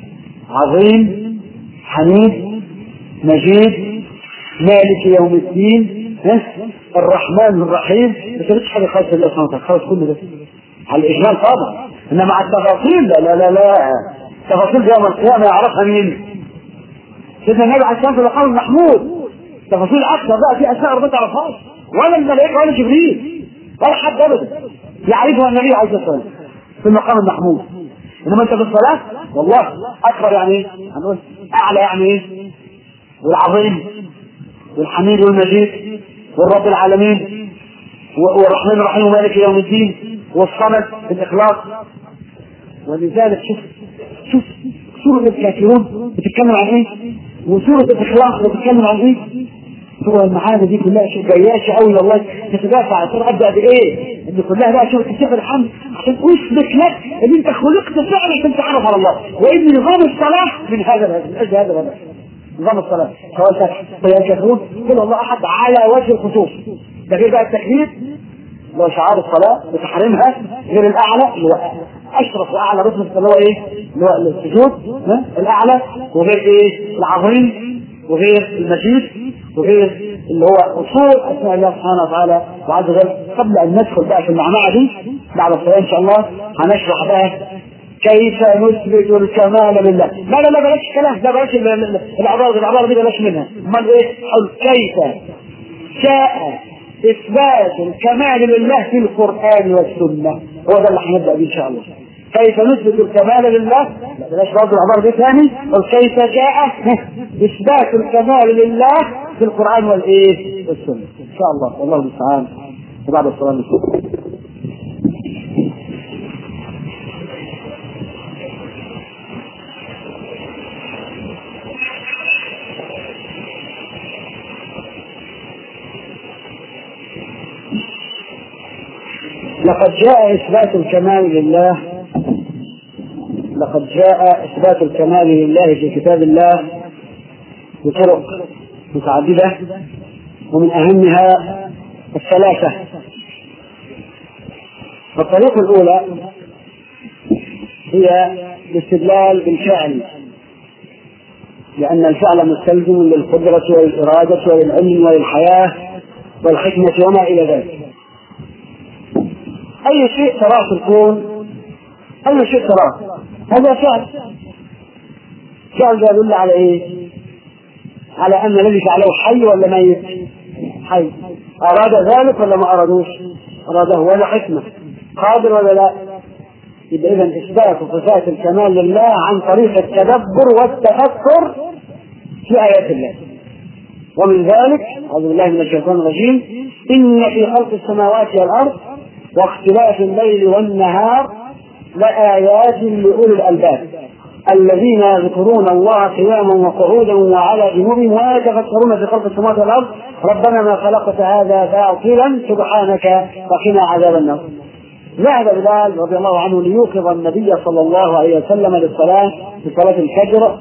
S1: عظيم حميد مجيد مالك يوم الدين الرحمن الرحيم بس مش حاجه خالص الا سبحانه خالص كل ده على الاجمال طبعا انما مع التفاصيل لا لا لا لا تفاصيل يوم القيامه يعرفها مين؟ سيدنا النبي عليه الصلاه والسلام في المقام المحمود تفاصيل اكثر بقى في اسماء ربنا تعرفهاش ولا الملائكه ولا جبريل ولا حد ابدا يعرفها النبي عليه الصلاه والسلام في المقام المحمود انما انت في الصلاه والله اكبر يعني ايه؟ هنقول اعلى يعني ايه؟ والعظيم والحميد والمجيد والرب العالمين والرحمن الرحيم ومالك يوم الدين والصمد بالاخلاص ولذلك شوف شوف سورة الكافرون بتتكلم عن ايه؟ وسورة الاخلاص بتتكلم عن ايه؟ هو المعاني دي كلها شوف جياشة قوي والله تتدافع ترى قد قد ايه؟ ان كلها بقى شوف تسبح الحمد عشان اثبت لك ان انت خلقت فعلا عشان تعرف على الله وان نظام الصلاة من هذا من اجل هذا الهدف نظام الصلاة سواء الكافرون كل الله احد على وجه الخصوص ده غير بقى التكبير لو شعار الصلاة بتحريمها غير الأعلى اللي هو أشرف وأعلى رتبة اللي هو إيه؟ اللي هو السجود الأعلى وغير إيه؟ العظيم وغير المجيد وغير اللي هو أصول أسماء الله سبحانه وتعالى وعز وجل قبل أن ندخل بقى في المعمعة دي بعد الصلاة إن شاء الله هنشرح بقى كيف نثبت الكمال لله لا لا لا بلاش كلام ده بلاش العبارة العبارة دي بلاش منها امال ايه قل كيف جاء اثبات الكمال لله في القران والسنه هو ده اللي هنبدا بيه ان شاء الله كيف نثبت الكمال لله لا بلاش برضه العباره دي ثاني قل كيف جاء اثبات الكمال لله في القران والايه والسنه ان شاء الله والله المستعان وبعد الصلاه والسلام لقد جاء إثبات الكمال لله لقد جاء إثبات الكمال لله في كتاب الله بطرق متعددة ومن أهمها الثلاثة الطريقة الأولى هي الاستدلال بالفعل لأن الفعل مستلزم للقدرة والإرادة وللعلم وللحياة والحكمة وما إلى ذلك أي شيء تراه في الكون أي شيء تراه هذا فعل فعل ده يدل على إيه؟ على أن الذي فعله حي ولا ميت؟ حي أراد ذلك ولا ما أرادوش؟ أراده ولا حكمة قادر ولا لا؟ يبقى إذا إثبات صفات الكمال لله عن طريق التدبر والتفكر في آيات الله ومن ذلك أعوذ بالله من الشيطان الرجيم إن في خلق السماوات والأرض واختلاف الليل والنهار لآيات لأولي الألباب الذين يذكرون الله قياما وقعودا وعلى جنوبهم ويتفكرون في خلق السماوات والأرض ربنا ما خلقت هذا باطلا سبحانك وقنا عذاب النار ذهب بلال رضي الله عنه ليوقظ النبي صلى الله عليه وسلم للصلاة في صلاة الفجر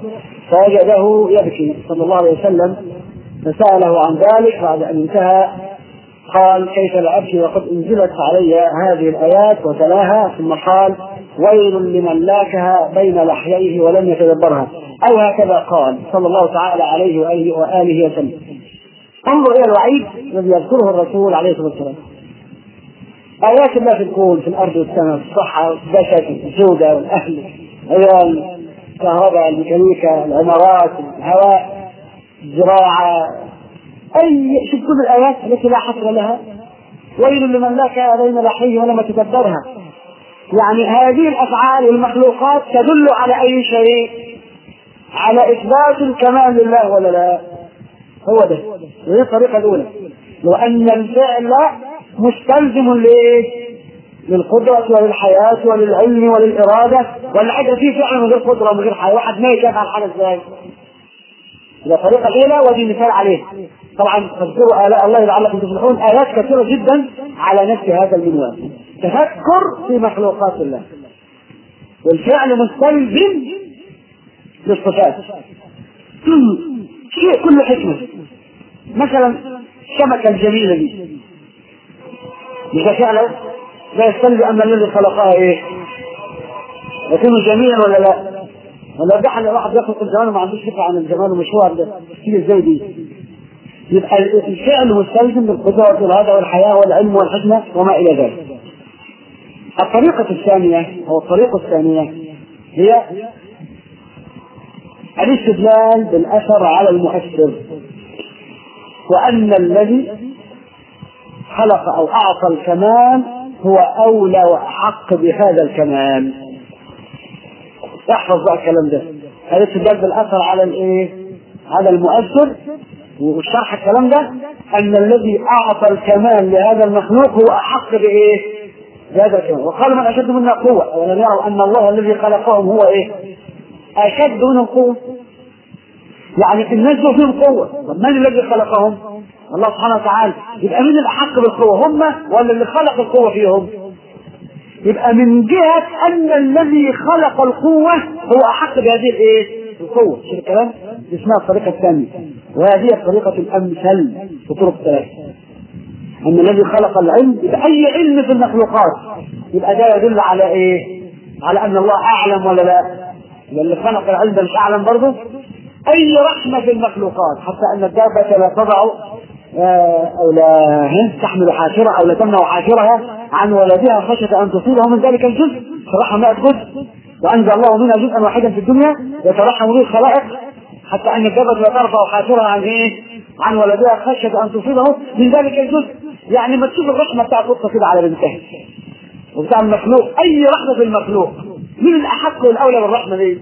S1: فوجده يبكي صلى الله عليه وسلم فسأله عن ذلك بعد أن انتهى قال كيف لا أبكي وقد أنزلت علي هذه الآيات وتلاها ثم قال ويل لمن لاكها بين لحييه ولم يتدبرها أو هكذا قال صلى الله تعالى عليه وآله, وآله وسلم انظر إلى الوعيد الذي يذكره الرسول عليه الصلاة والسلام آيات الله في الكون في الأرض والسماء في الصحة والبشر الزوجة والأهل أيضا الكهرباء الميكانيكا العمارات الهواء الزراعة أي شوف كل الآيات التي لا حصر لها ويل لمن لا كان بين لحيه ولم يتدبرها يعني هذه الأفعال والمخلوقات تدل على أي شيء على إثبات الكمال لله ولا لا هو ده وهي الطريقة الأولى وأن الفعل مستلزم لإيه؟ للقدرة وللحياة وللعلم وللإرادة ولا حاجة في فعل من غير قدرة ومن غير حياة واحد ما يفعل حاجة ازاي؟ إذا الطريقة الأولى ودي مثال عليه طبعا تذكروا آلاء الله لعلكم تفلحون آيات كثيرة جدا على نفس هذا المنوال تفكر في مخلوقات الله والفعل مستلزم للصفات شيء كل حكمة مثلا السمكة الجميلة دي إذا فعلا لا يستلزم أن الذي خلقها إيه؟ يكون جميلا ولا لا؟ ولا ده حل واحد يخلق الجمال وما عندوش فكرة عن الجمال ومشوار ده كتير ازاي دي؟ يبقى الفعل مستلزم بالقدرة والهدى والحياة والعلم والحكمة وما إلى ذلك. الطريقة الثانية أو الطريقة الثانية هي الاستدلال بالأثر على المؤثر وأن الذي خلق أو أعطى الكمال هو أولى وأحق بهذا الكمال احفظ بقى الكلام ده الاستدلال بالأثر على الإيه؟ على المؤثر وشرح الكلام ده أن الذي أعطى الكمال لهذا المخلوق هو أحق بإيه؟ بهذا الكمال وقال من أشد منا قوة ولم يروا أن الله الذي خلقهم هو إيه؟ أشد منهم قوة يعني الناس دول فيهم قوة طب من الذي خلقهم؟ الله سبحانه وتعالى يبقى مين الأحق بالقوة هم ولا اللي خلق القوة فيهم؟ يبقى من جهة أن الذي خلق القوة هو أحق بهذه الإيه؟ القوة شوف الكلام؟ دي اسمها الطريقة الثانية وهذه الطريقة الأمثل في طرق الثلاثة أن الذي خلق العلم يبقى أي علم في المخلوقات يبقى ده يدل على إيه؟ على أن الله أعلم ولا لا؟ اللي خلق العلم ده مش أعلم برضه؟ أي رحمة في المخلوقات حتى أن الدابة لا تضع أو لا تحمل حاشرة أو لا تمنع حاشرها عن ولدها خشية أن تصيبه من ذلك الجزء فرحم مئة جزء وأنزل الله منها جزءا واحدا في الدنيا يترحم به الخلائق حتى أن الدابة لا ترفع حاشرها عن إيه؟ عن ولدها خشية أن تصيبه من ذلك الجزء يعني ما تشوف الرحمة بتاع قطة كده على بنتها وبتاع المخلوق أي رحمة في المخلوق مين الأحق والأولى بالرحمة دي؟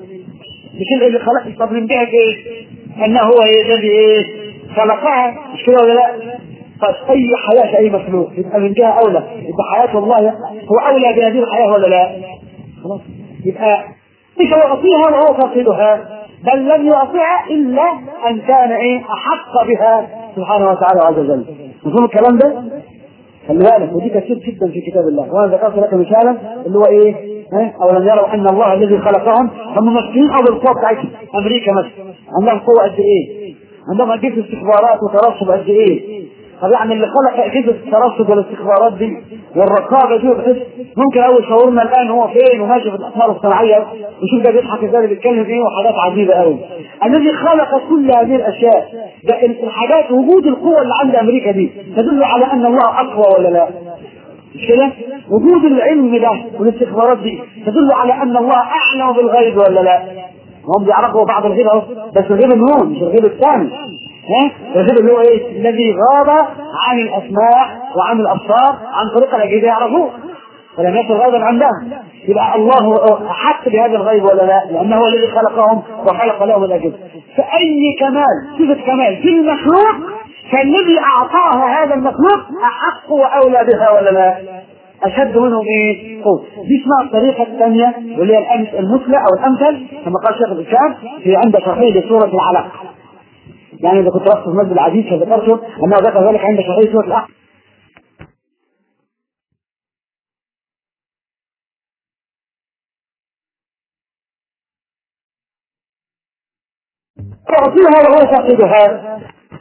S1: مش اللي خلق طب من جهة إيه؟ أنه هو إيه الذي إيه؟ خلقها مش كده ولا لا؟ طيب أي حياة في أي مخلوق يبقى من جهة أولى يبقى حياة الله هو أولى بهذه الحياة ولا لا؟ خلاص يبقى مش يعطيها وهو فاقدها بل لم يعطيها إلا أن كان إيه أحق بها سبحانه وتعالى عز وجل مفهوم الكلام ده؟ خلي بالك ودي كثير جدا في كتاب الله وانا ذكرت لك مثالا اللي هو ايه؟ ها؟ اولم يروا ان الله الذي خلقهم هم ممثلين او بالقوه بتاعتهم امريكا مثلا عندهم قوه قد ايه؟ عندهم اجهزه استخبارات وترصد قد ايه؟ طب يعني اللي خلق اجهزه الترصد والاستخبارات دي والرقابه دي بحيث ممكن اول شعورنا الان هو فين وماشي في الاقمار الصناعيه وشوف ده بيضحك ازاي بيتكلم ايه وحاجات عجيبه قوي الذي خلق كل هذه الاشياء ده الحاجات وجود القوه اللي عند امريكا دي تدل على ان الله اقوى ولا لا؟ مش كده؟ وجود العلم ده والاستخبارات دي تدل على ان الله اعلم بالغيب ولا لا؟ هم بيعرفوا بعض الغيب اهو بس الغيب النون مش الغيب الثاني ها؟ الغيب اللي هو ايه؟ الذي غاب عن الاسماع وعن الابصار عن طريق الاجهزه يعرفوه فلم يكن غيبا عندهم يبقى الله احق بهذا الغيب ولا لا؟ لانه هو الذي خلقهم وخلق لهم الاجهزه فاي كمال صفه كمال في المخلوق فالذي اعطاها هذا المخلوق احق واولى بها ولا لا؟ اشد منهم ايه؟ قوه. دي اسمها الطريقه الثانيه واللي هي المثلى او الامثل كما قال شيخ الاسلام في عند شرحه لسوره العلق. يعني اذا كنت رحت في المسجد العزيز فذكرته انه ذكر ذلك عند شرحه سوره العلق. تعطيها وهو فاقدها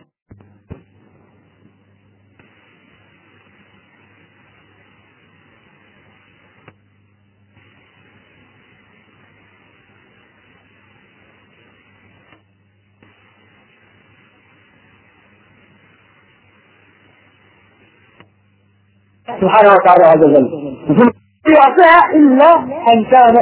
S1: سبحانه وتعالى عز وجل يعطيها إلا أن كان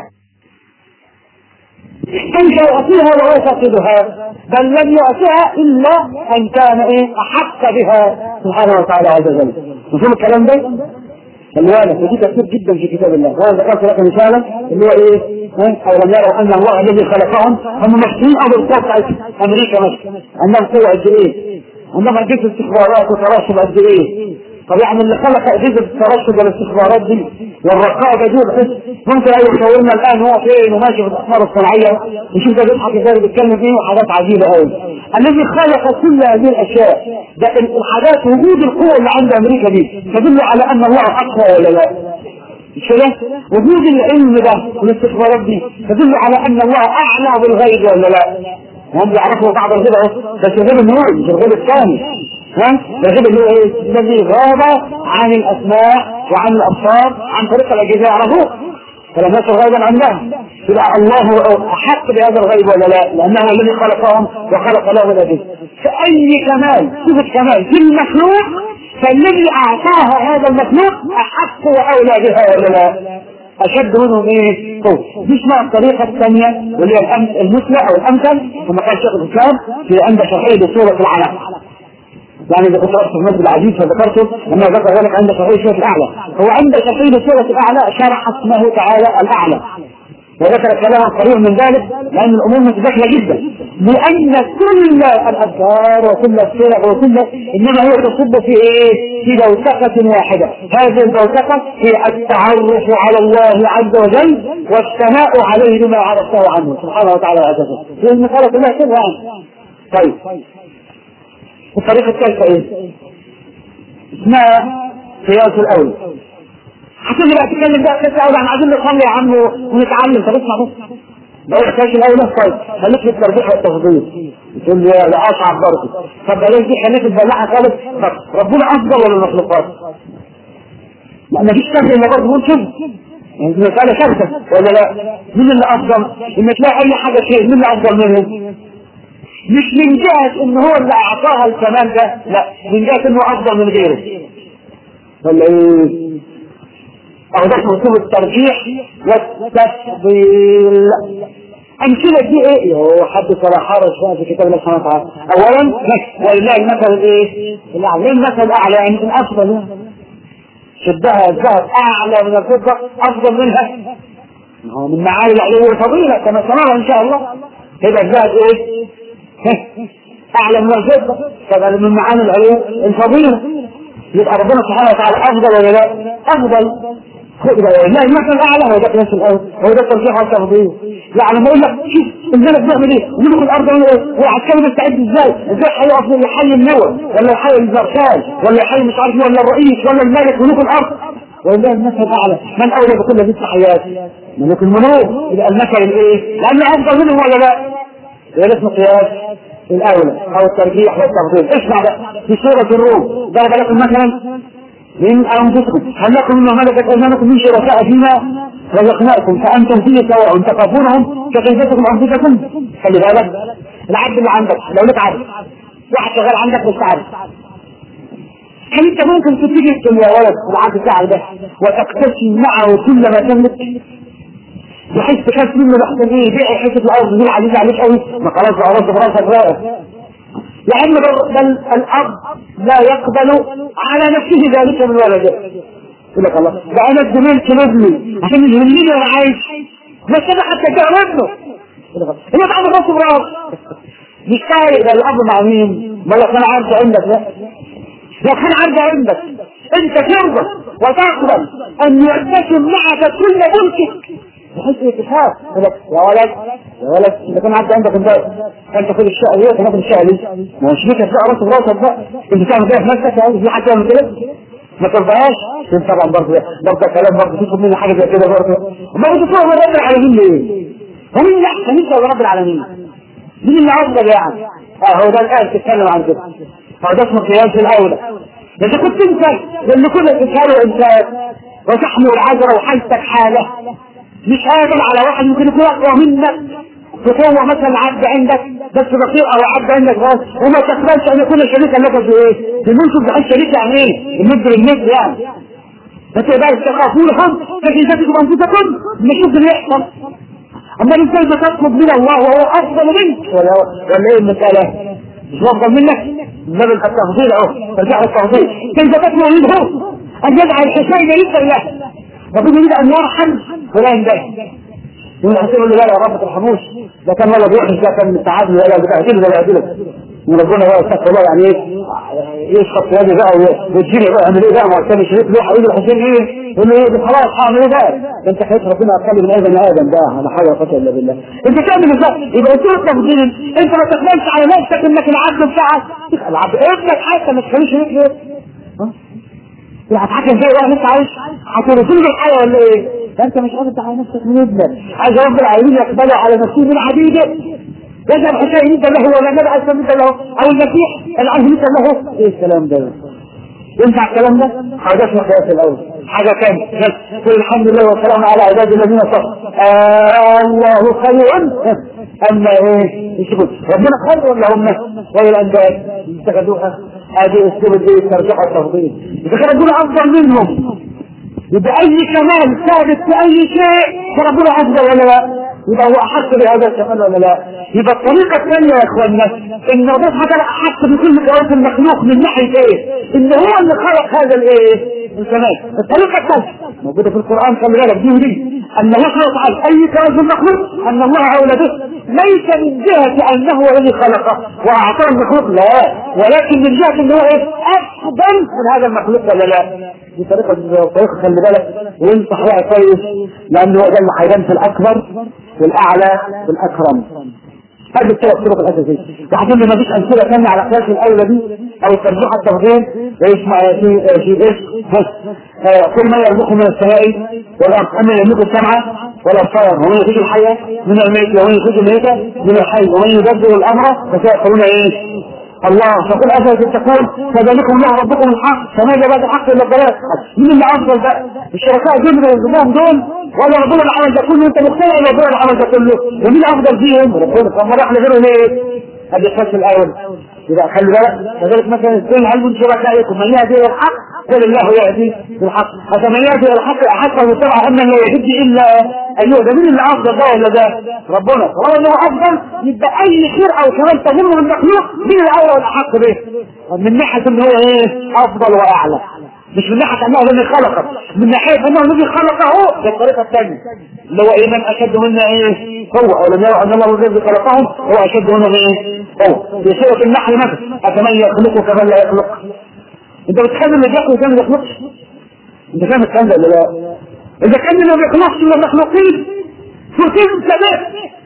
S1: كيف يعطيها وهو فاقدها بل لم يعطيها إلا أن كان إيه أحق بها سبحانه وتعالى عز وجل مفهوم الكلام ده؟ خلي بالك ودي كثير جدا في كتاب الله وانا ذكرت لك مثالا اللي هو ايه؟ او لم يروا ان الله الذي خلقهم هم ماشيين او بالقوه امريكا مثلا عندهم قوه قد ايه؟ عندهم اجهزه استخبارات وتراشب قد ايه؟ طب يعني اللي خلق اجهزه الترشد والاستخبارات دي والرقابه دي بحيث ممكن اي يصورنا الان هو فين وماشي في الاقمار الصناعيه يشوف ده بيضحك ازاي بيتكلم ايه وحاجات عجيبه قوي الذي خلق كل هذه الاشياء ده الحاجات وجود القوه اللي عند امريكا دي تدل على ان الله اقوى ولا لا؟ مش كده؟ وجود العلم ده والاستخبارات دي تدل على ان الله اعلى بالغيب ولا لا؟ هم بيعرفوا بعض الغيب اهو بس الغيب النور مش الغيب الثاني ها الغيب اللي هو ايه؟ الذي غاب عن الاسماء وعن الابصار عن طريق الاجهزه يعرفوه فلم يكن غيبا عنهم يبقى الله احق بهذا الغيب ولا لا؟ لانه هو الذي خلقهم وخلق لهم الاجهزه فاي كمال صفه كمال في المخلوق فالذي اعطاها هذا المخلوق احق واولى بها ولا لا؟ اشد منهم ايه؟ قوه دي اسمها الطريقه الثانيه واللي هي المثلى او الامثل كما قال شيخ الاسلام في عند شرحه بصوره العلم يعني اذا كنت في المسجد العزيز فذكرته لما ذكر ذلك عند شرحه سوره الاعلى هو عند شرحه سوره الاعلى شرح اسمه تعالى الاعلى وذكر كلاما قريب من ذلك لان الامور متداخله جدا لان كل الاذكار وكل السير وكل انما هي تصب في ايه؟ في بوتقه واحده هذه البوتقه هي التعرف على الله عز وجل والثناء عليه بما عرفته عنه سبحانه وتعالى عز وجل لان قال كلها كده يعني طيب الطريقه الثالثه ايه؟ اسمها قياس الاولى هتيجي بقى تتكلم بقى كده اقول احنا عايزين نصلي يا عم ونتعلم طب اسمع بس لو احتاج الاولى طيب خليك في التربيح والتفضيل تقول لي لا اصعب برضه طب بلاش دي خليك تبلعها خالص طب ربنا افضل ولا المخلوقات؟ لا مفيش كذب الا برضه نقول كده يعني المسألة ثابتة ولا لا؟ مين اللي أفضل؟ إن تلاقي أي حاجة شيء مين اللي أفضل منه؟ مش من جهة إن هو اللي أعطاها الكمال ده، لا، من جهة إنه أفضل من غيره. ولا إيه؟ أو ده اسمه الترجيح والتفضيل أمثلة دي إيه؟ يوه حد صلاح حرج بقى في كتاب الله سبحانه وتعالى. أولا ولله المثل الإيه؟ الأعلى، ليه المثل الأعلى؟ يعني الأفضل يعني. شدها الذهب أعلى من الفضة أفضل منها. هو من معالي العلو والفضيلة كما سنرى إن شاء الله. يبقى الذهب إيه؟ أعلى من الفضة فبقى من معاني العلو الفضيلة. يبقى ربنا سبحانه وتعالى أفضل ولا لا؟ أفضل لا المثل الاعلى هو ده قياس الاول هو ده الترجيح على التفضيل يعني ما يقول لك شوف الملك بيعمل ايه ويدخل الارض يعمل ايه والعسكري مستعد ازاي ازاي هيقف يحيي النوى ولا يحيي الزرشال ولا يحيي مش عارف ولا الرئيس ولا الملك ملوك الارض ولله المثل الاعلى من اولى بكل هذه التحيات ملوك الملوك يبقى المثل الايه لانه افضل منهم ولا لا ده اسمه قياس الاولى او الترجيح والتفضيل اسمع بقى في سوره الروم ضرب لكم مثلا من أنفسكم هل لكم مما ملكت أيمانكم من شركاء فيما رزقناكم فأنتم فيه سواء تخافونهم كخيفتكم أنفسكم خلي بالك العبد اللي عندك لو لك عبد واحد شغال عندك بس عبد هل انت ممكن تيجي يا ولد العبد بتاعك ده وتقتسم معه كل ما تملك بحيث تخاف منه لحسن ايه بيع حته الارض دي عزيز عليك قوي ما خلاص بقى راسك راسك بقى لأن بل الأب لا يقبل على نفسه ذلك من ولده يقول لك الله ده أنا ادمنت لابني عشان يهمني وأنا عايش بس أنا حتى جاء ابنه هو تعمل راسه براس مش فارق ده الأب مع مين؟ ما لو كان عارف عندك لا لو كان عارف عندك أنت ترضى وتقبل أن يرتكب معك كل ملكك بحيث اتفاق يا ولد يا ولد اذا كان عدى عندك انت انت خد الشقه دي تاخد الشقه دي ما هوش بيك بقى راسك راسك بقى انت تعمل كده في نفسك يعني في حد يعمل كده ما ترضاهاش انت طبعا برضه برضه كلام برضه تاخد مني حاجه زي كده برضه ما بتطلع من رب العالمين ليه؟ هو مين اللي احسن انت ولا رب العالمين؟ مين اللي افضل يعني؟ اه هو ده الآية بتتكلم عن كده هو ده اسمه قياس الأولى إذا كنت أنت لأن كل إنسان وإنسان وتحمل العذر وحالتك حالة مش قادر على واحد ممكن يكون أقوى منك بقوة مثلا عبد عندك بس بصير أو عبد عندك بس وما تقبلش أن يكون شريكا لك في إيه؟ في المنصب بحيث شريك يعني إيه؟ الند بالند يعني فتقدر تخافونهم فكيفتكم أنفسكم نشوف اللي يحصل أما الإنسان بتطلب من الله وهو أفضل منك ولا ولا إيه المسألة؟ مش أفضل منك؟ باب التفضيل أهو ترجع التفضيل كيف تطلب منه أن يدعى الحسين يسر له ربنا يريد أن يرحم ولا ينبغي يقول يقول له لا يا رب ترحموش ده كان ولا بيوحش ده كان تعادل ولا بتعديل ولا يعدله وربنا بقى يستغفر الله يعني ايه يسقط في وجهه بقى ويجيني بقى اعمل ايه بقى ما كان شريك له حبيبي الحسين ايه يقول له ايه خلاص هعمل ايه بقى انت حيث ربنا اقل من ادم ادم بقى على حول ولا قوه الا بالله انت تعمل ازاي يبقى قلت له تفضيل انت ما تقبلش على نفسك انك العبد بتاعك العبد ابنك حتى ما تخليش شريك له هتحكم فيه بقى انت عايش هترسل الحياه ولا ايه؟ فانت مش قادر على نفسك من ابنك عايز رب العالمين يقبله على نفسه من عبيده يذهب حسين مثل له ولا النبي عليه الصلاه مثل له او المسيح العهد مثل له ايه الكلام ده؟ ينفع الكلام ده؟ حاجه اسمها قياس الاول حاجه ثانيه قل الحمد لله والسلام على عباد الذين صفوا آه الله خير اما ايه؟ يشوفوا ربنا خير ولا هم غير الانبياء اتخذوها هذه اسلوب دي ترجع التفضيل اذا كان ربنا افضل منهم يبقى اي كمال ثابت في اي شيء فربنا افضل ولا لا؟ يبقى هو احق بهذا الكمال ولا لا؟ يبقى الطريقه الثانيه يا اخواننا ان ربنا سبحانه احق بكل كمالات المخلوق من ناحيه ايه؟ ان هو اللي خلق هذا الايه؟ الكمال. الطريقه الثالثه موجوده في القران خلي بالك دي ودي ان الله سبحانه وتعالى اي كمال في المخلوق ان الله اولى به ليس من جهه انه هو الذي خلقه واعطاه المخلوق لا ولكن من جهه ان هو ايه؟ افضل من هذا المخلوق ولا لا؟ دي طريقه طريقه خلي بالك وانصح بقى كويس لانه هو ده اللي هيبان في الاكبر والاعلى والاكرم هذه الثلاث طرق الاساسيه بعدين ما فيش امثله ثانيه على قياس الاولى دي او الترجيح التفضيل يسمع في في ايش كل ما يرزقه من السماء والارض اما يملك السمع والابصار ومن يخرج الحي من الميت ومن يخرج الميت من الحي ومن يدبر الامر فسيقولون ايه الله فقل افلا تتقون فذلكم الله ربكم الحق فماذا بعد الحق الا الضلال مين اللي افضل بقى الشركاء دول اللي يرزقهم دول ولا ربنا اللي عمل ده كله انت مختلف ولا ربنا اللي عمل ده كله ومين افضل فيهم ربنا طب ما راح لغيره ليه؟ هذا الفصل الاول يبقى خلي بالك كذلك مثلا الدين هل من شركائكم من يهدي الى الحق قل الله يهدي بالحق فمن يهدي الى الحق احقه طبعا ان لا يهدي الا ايوه ده مين اللي افضل ده ولا ده؟ ربنا طالما انه افضل يبقى اي خير او كمان تهمه المخلوق مين الاولى والاحق به؟ من ناحيه ان هو ايه؟ افضل واعلى مش من ناحيه انه الذي خلقك من ناحيه انه الذي خلقه ده الطريقه الثانيه اللي هو ايه من اشد منا ايه قوه ولم يرى ان الله الذي خلقهم هو اشد منا ايه قوه في سوره النحل مثلا افمن يخلق كمن لا يخلق انت بتخلي اللي بيخلق كان ما يخلقش انت فاهم الكلام ده ولا لا اذا كان اللي ما بيخلقش من المخلوقين فكنت به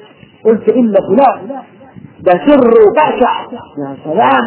S1: قلت الا فلان ده سر بشع يا سلام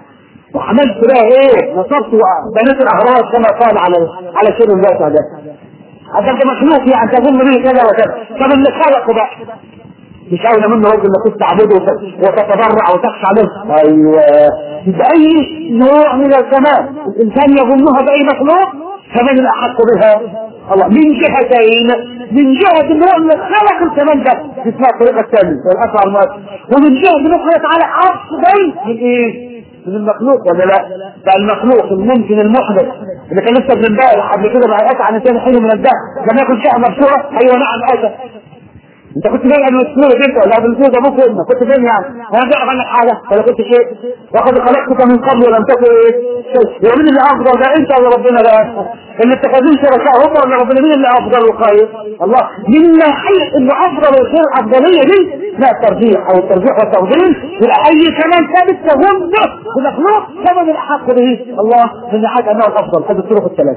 S1: وعملت بقى ايه نصرت بنات الاهرام كما قال على على سر الواسع ده هذا انت مخلوق يعني تظن به كذا وكذا طب اللي خلقه بقى مش اولى منه رجل انك كنت تعبده وتتضرع وتخشى عليه ايوه يبقى اي نوع من الكمال الانسان يظنها باي مخلوق فمن الاحق بها الله من جهتين من جهة ان هو اللي خلق الكمال ده اسمها الطريقة الثانية والأسرع المؤثر ومن جهة ان الله تعالى افضل من ايه؟ من المخلوق ولا لا؟ ده المخلوق الممكن المحدث اللي كان لسه ابن امبارح قبل كده بقى اتى عن انسان حين من الدهر لم يكن شيئا مبشورا ايوه نعم اتى انت كنت فين قبل الاسبوع بنت ولا قبل الاسبوع ابوك وامك كنت فين يعني؟ انا بعرف عنك حاجه ولا كنت شيء؟ وقد خلقتك من قبل ولم تكن ايه؟ شيء ومين اللي افضل ده انت ولا ربنا ده؟ اللي اتخذوه شركاء هم ولا ربنا مين اللي افضل وخير؟ الله من ناحيه انه افضل وخير الافضليه دي لا الترجيح او الترجيح والتفضيل يبقى اي كمان ثابت تهمه المخلوق كما من احق به الله من ناحيه انه الافضل هذه الطرق الثلاث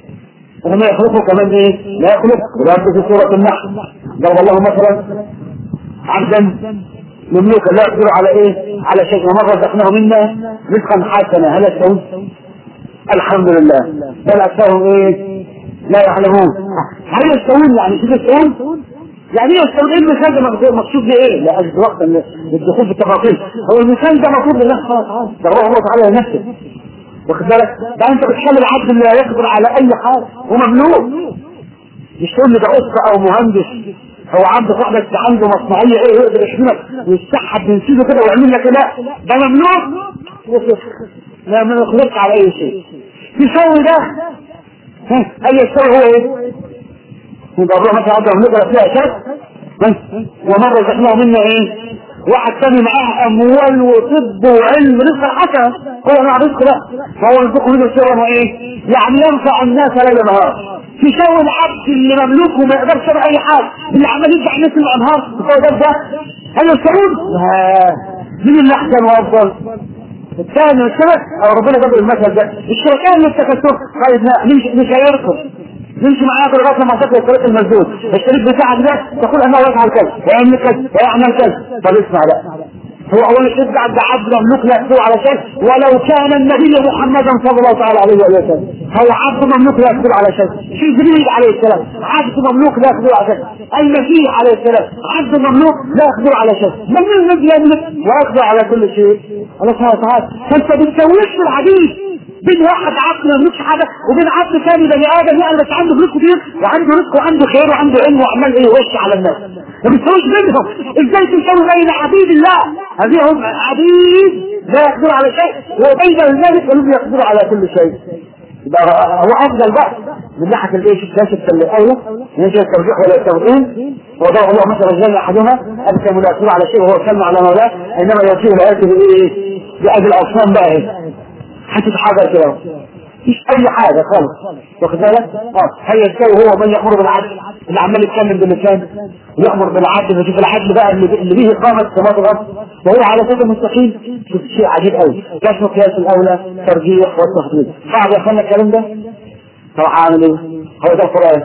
S1: وما يخلقه كمان ايه؟ لا يخلق ولكن في سورة النحل ضرب الله مثلا عبدا مملوكا لا يقدر على ايه؟ على شيء وما رزقناه منا رزقا حسنا هل يستوون؟ الحمد لله بل اكثرهم ايه؟ لا يعلمون هل يستوون يعني شو يستوون؟ يعني ايه يستوعب ايه المثال ده مقصود بايه؟ لا اجد وقت للدخول في التفاصيل هو المثال ده مطلوب لله سبحانه وتعالى ده الله تعالى لنفسه واخد بالك ده انت بتخلي العبد اللي لا يقدر على اي حاجه ومملوك مش تقول لي ده اسره او مهندس هو عنده صاحبك عنده مصنعيه ايه يقدر يحملك ويسحب من سيده كده ويعمل لك لا ده مملوك لا ما يخلقش على اي شيء يسوي ده ها اي يسوي هو ايه؟ يبقى الروح مثلا عنده نقرا فيها شك ومره زحمه منا ايه؟ واحد تاني معاه اموال وطب وعلم رزق حسن هو مع رزق لا فهو يرزقه من الشر ايه؟ يعني ينفع الناس ليل نهار تساوي العبد اللي مملوك وما يقدرش يعمل اي حاجه اللي عمال يدفع الناس الانهار هو ده ده هل يستوعب؟ لا مين اللي احسن وافضل؟ الثاني السبب او ربنا جاب المثل ده الشركاء اللي اتخذتوه طيب لا مش مش هيركض نمشي معاك لغايه لما تطلع الطريق المسدود الشريك بتاعك ده تقول انه يفعل كذا ويعمل كذا ويعمل كذا طب اسمع لا هو اول شيء بعد عبد مملوك لا يقدر على شيء ولو كان النبي محمدا صلى الله تعالى عليه وسلم هو عبد مملوك لا يقدر على شيء في جبريل عليه السلام عبد مملوك لا يقدر على شيء المسيح عليه السلام عبد مملوك لا يقدر على شيء من الذي يملك ويقدر على كل شيء الله سبحانه وتعالى فانت بتسويش في الحديث بين واحد عبد ما يملكش حاجه وبين عبد ثاني بني ادم يعني بس عنده فلوس كتير وعنده رزق وعنده خير وعنده علم وعمال ايه يوش على الناس ما بتسويش بينهم ازاي تسوي بين عبيد الله هذه هم عبيد لا يقدروا على شيء وبين ذلك هم يقدروا على كل شيء يبقى هو افضل بقى من ناحيه الايه كاشف الاولى ليس الترجيح ولا التوحيد وضع الله مثلا جل احدهما ابكى لا يقدر على شيء وهو سلم على مولاه انما ياتيه الايات بايه؟ باجل الاصنام بقى ايه حتى حاجه كده مفيش اي حاجه خالص واخد بالك؟ اه هي يستوي هو من يامر بالعدل اللي عمال يتكلم باللسان ويامر بالعدل ويشوف العدل بقى اللي اللي به اقامه سماوات الارض وهو على صوت المستقيم شوف شيء عجيب قوي كشف قياس الاولى ترجيح والتخطيط صعب يا اخوانا الكلام ده؟ طب عامل ايه؟ هو ده القران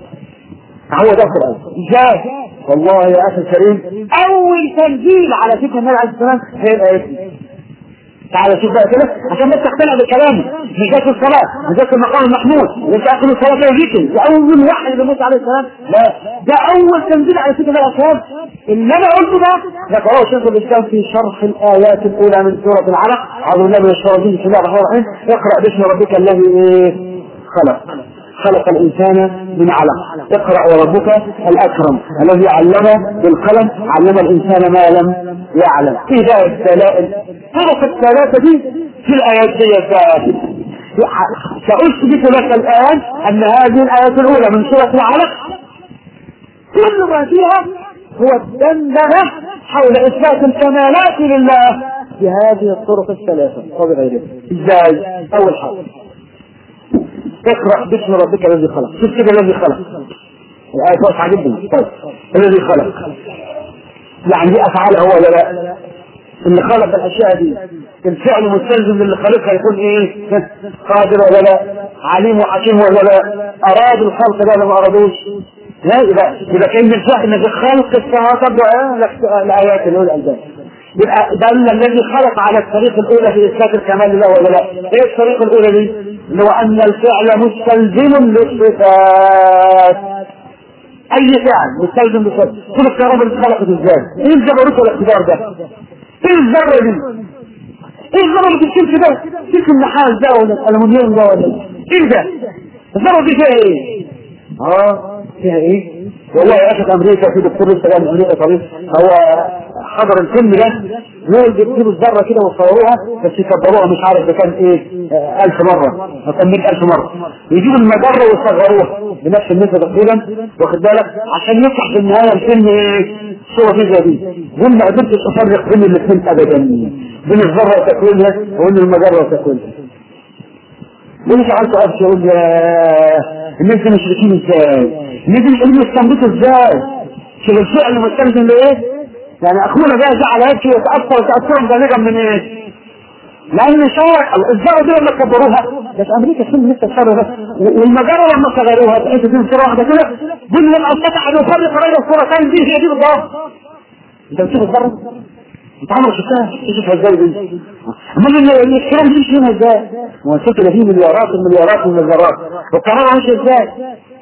S1: هو ده القران ازاي؟ والله يا اخي الكريم اول تنزيل على سيدنا النبي عليه السلام هي الايات دي تعالى شوف بقى كده عشان بس تقتنع بكلامي مش جات الصلاة مش جات المقام المحمود مش اخر الصلاة ده ذكر ده اول وحي لموسى عليه السلام لا ده اول تنزيل على سيدنا الاسلام اللي انا قلته ده ذكره شيخ الاسلام في شرح الايات الاولى من سورة العلق اعوذ بالله من الشيطان الرجيم بسم الله الرحمن الرحيم اقرا باسم ربك الذي ايه خلق خلق الإنسان من علق اقرأ وربك الأكرم الذي علم بالقلم علم الإنسان ما لم يعلم إيه الدلائل طرق الثلاثة دي في الآيات دي سأثبت لك الآن أن هذه الآيات الأولى من سورة العلق كل ما فيها هو الدندنة حول إثبات الكمالات لله بهذه الطرق الثلاثة وبغيرها إزاي؟ أول حاجة اقرأ باسم ربك الذي خلق شوف كده الذي خلق الآية واضحة جدا طيب الذي خلق يعني دي أفعال هو ولا لا اللي خلق الأشياء دي الفعل مستلزم للي خلقها يكون إيه قادر ولا لا عليم وحكيم ولا لا أراد الخلق ده ولا ما أرادوش لا يبقى يبقى كأن الفعل إنك خلق السماوات الآيات اللي هو الألباب يبقى دل الذي خلق على الطريق الاولى في اثبات الكمال لله ولا لا؟ ايه الطريق الاولى دي؟ اللي هو ان الفعل مستلزم للصفات. اي فعل مستلزم للصفات، كل الكهرباء اللي اتخلقت ازاي؟ ايه الجبروت والاقتدار ده؟ ايه الذره دي؟ ايه الذره اللي بتشيل كده؟ كيس النحاس ده ولا الالومنيوم ده ولا ايه ده؟ الذره دي فيها ايه؟ اه فيها ايه؟ والله يا اخي امريكا في دكتور لسه جاي من امريكا طبيب هو حضر الفيلم ده يقول بيجيبوا الذره كده ويصوروها بس يكبروها مش عارف ده كان ايه آه ألف مرة أو كان 100000 مرة يجيبوا المجرة ويصغروها بنفس النسبة تقريبا واخد بالك عشان يطلع في النهاية الفيلم ايه صورة فيه زي دي دول ما قدرتش افرق بين الاثنين ابدا بين الذرة وتكوينها وبين المجرة وتكوينها ليه سألت أبس يقول يا الناس دي مشركين ازاي؟ الناس دي مش يستنبطوا ازاي؟ شوف الفعل مستلزم لايه؟ يعني اخونا بقى زعل يبكي ويتاثر وتاثرهم بالغا من ايه؟ لان شرع الذره دي لما كبروها ده في امريكا فيلم لسه الشر ده والمجره لما صغروها بحيث تكون صوره واحده كده دول لما استطاع ان يفرق بين الصورتين دي هي دي بالظبط انت بتشوف الذره؟ انت عمرك شفتها تشوفها ازاي دي؟ امال الكلام دي مش هنا ازاي؟ ما هو الفكره فيه مليارات المليارات من الذرات والكهرباء ماشيه ازاي؟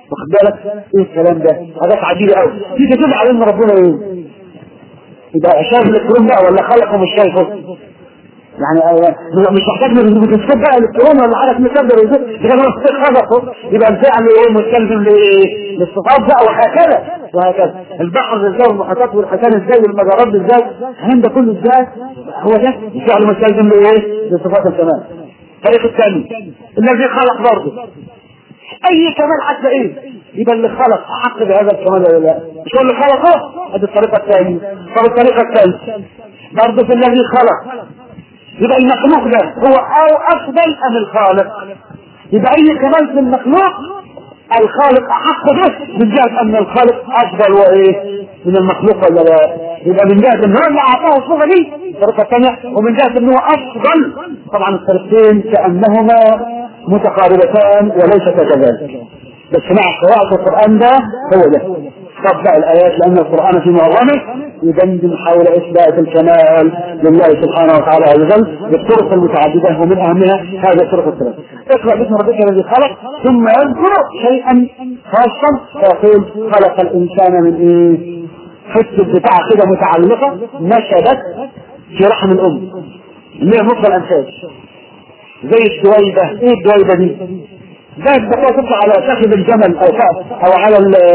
S1: واخد بالك ايه الكلام ده حاجات عجيبه قوي دي تدل على ان ربنا ايه يبقى شايف الالكترون بقى ولا خلقه مش شايفه يعني مش محتاج بتسكت بقى الالكترون ولا حاجه مكبر يبقى هو خلقه يبقى الفعل ايه مستلزم لايه؟ للصفات بقى وهكذا وهكذا البحر ازاي والمحيطات والحيتان ازاي والمجرات ازاي الكلام ده كله ازاي هو ده الفعل مستلزم لايه؟ لصفات الكمال الطريق الثاني الذي خلق برضه اي كمال حتى ايه يبقى اللي خلق حق بهذا الكمال ولا لا مش هو اللي خلقه ادي الطريقه الثانيه طب الطريقه الثالثه برضه في الذي خلق يبقى المخلوق ده هو او افضل ام الخالق يبقى اي كمال في المخلوق الخالق احق به من جهه ان الخالق افضل وايه من المخلوق ولا لا يبقى من جهه ان هو اللي اعطاه الصفه دي الطريقه الثانيه ومن جهه ان هو افضل طبعا الطريقتين كانهما متقاربتان وليستا كذلك بس مع قراءة القرآن ده هو ده طبق الآيات لأن القرآن في معظمه يدندن حول إثبات الكمال لله سبحانه وتعالى عز وجل بالطرق المتعددة ومن أهمها هذه الطرق الثلاث اقرأ باسم ربك الذي خلق ثم يذكر شيئا خاصا فيقول خلق الإنسان من إيه؟ حتة بتاع كده متعلقة نشبت في رحم الأم اللي هي مخ الأنفاس زي الدويبة ايه الدويبة دي ده الدكتور تطلع على فخذ الجمل او او على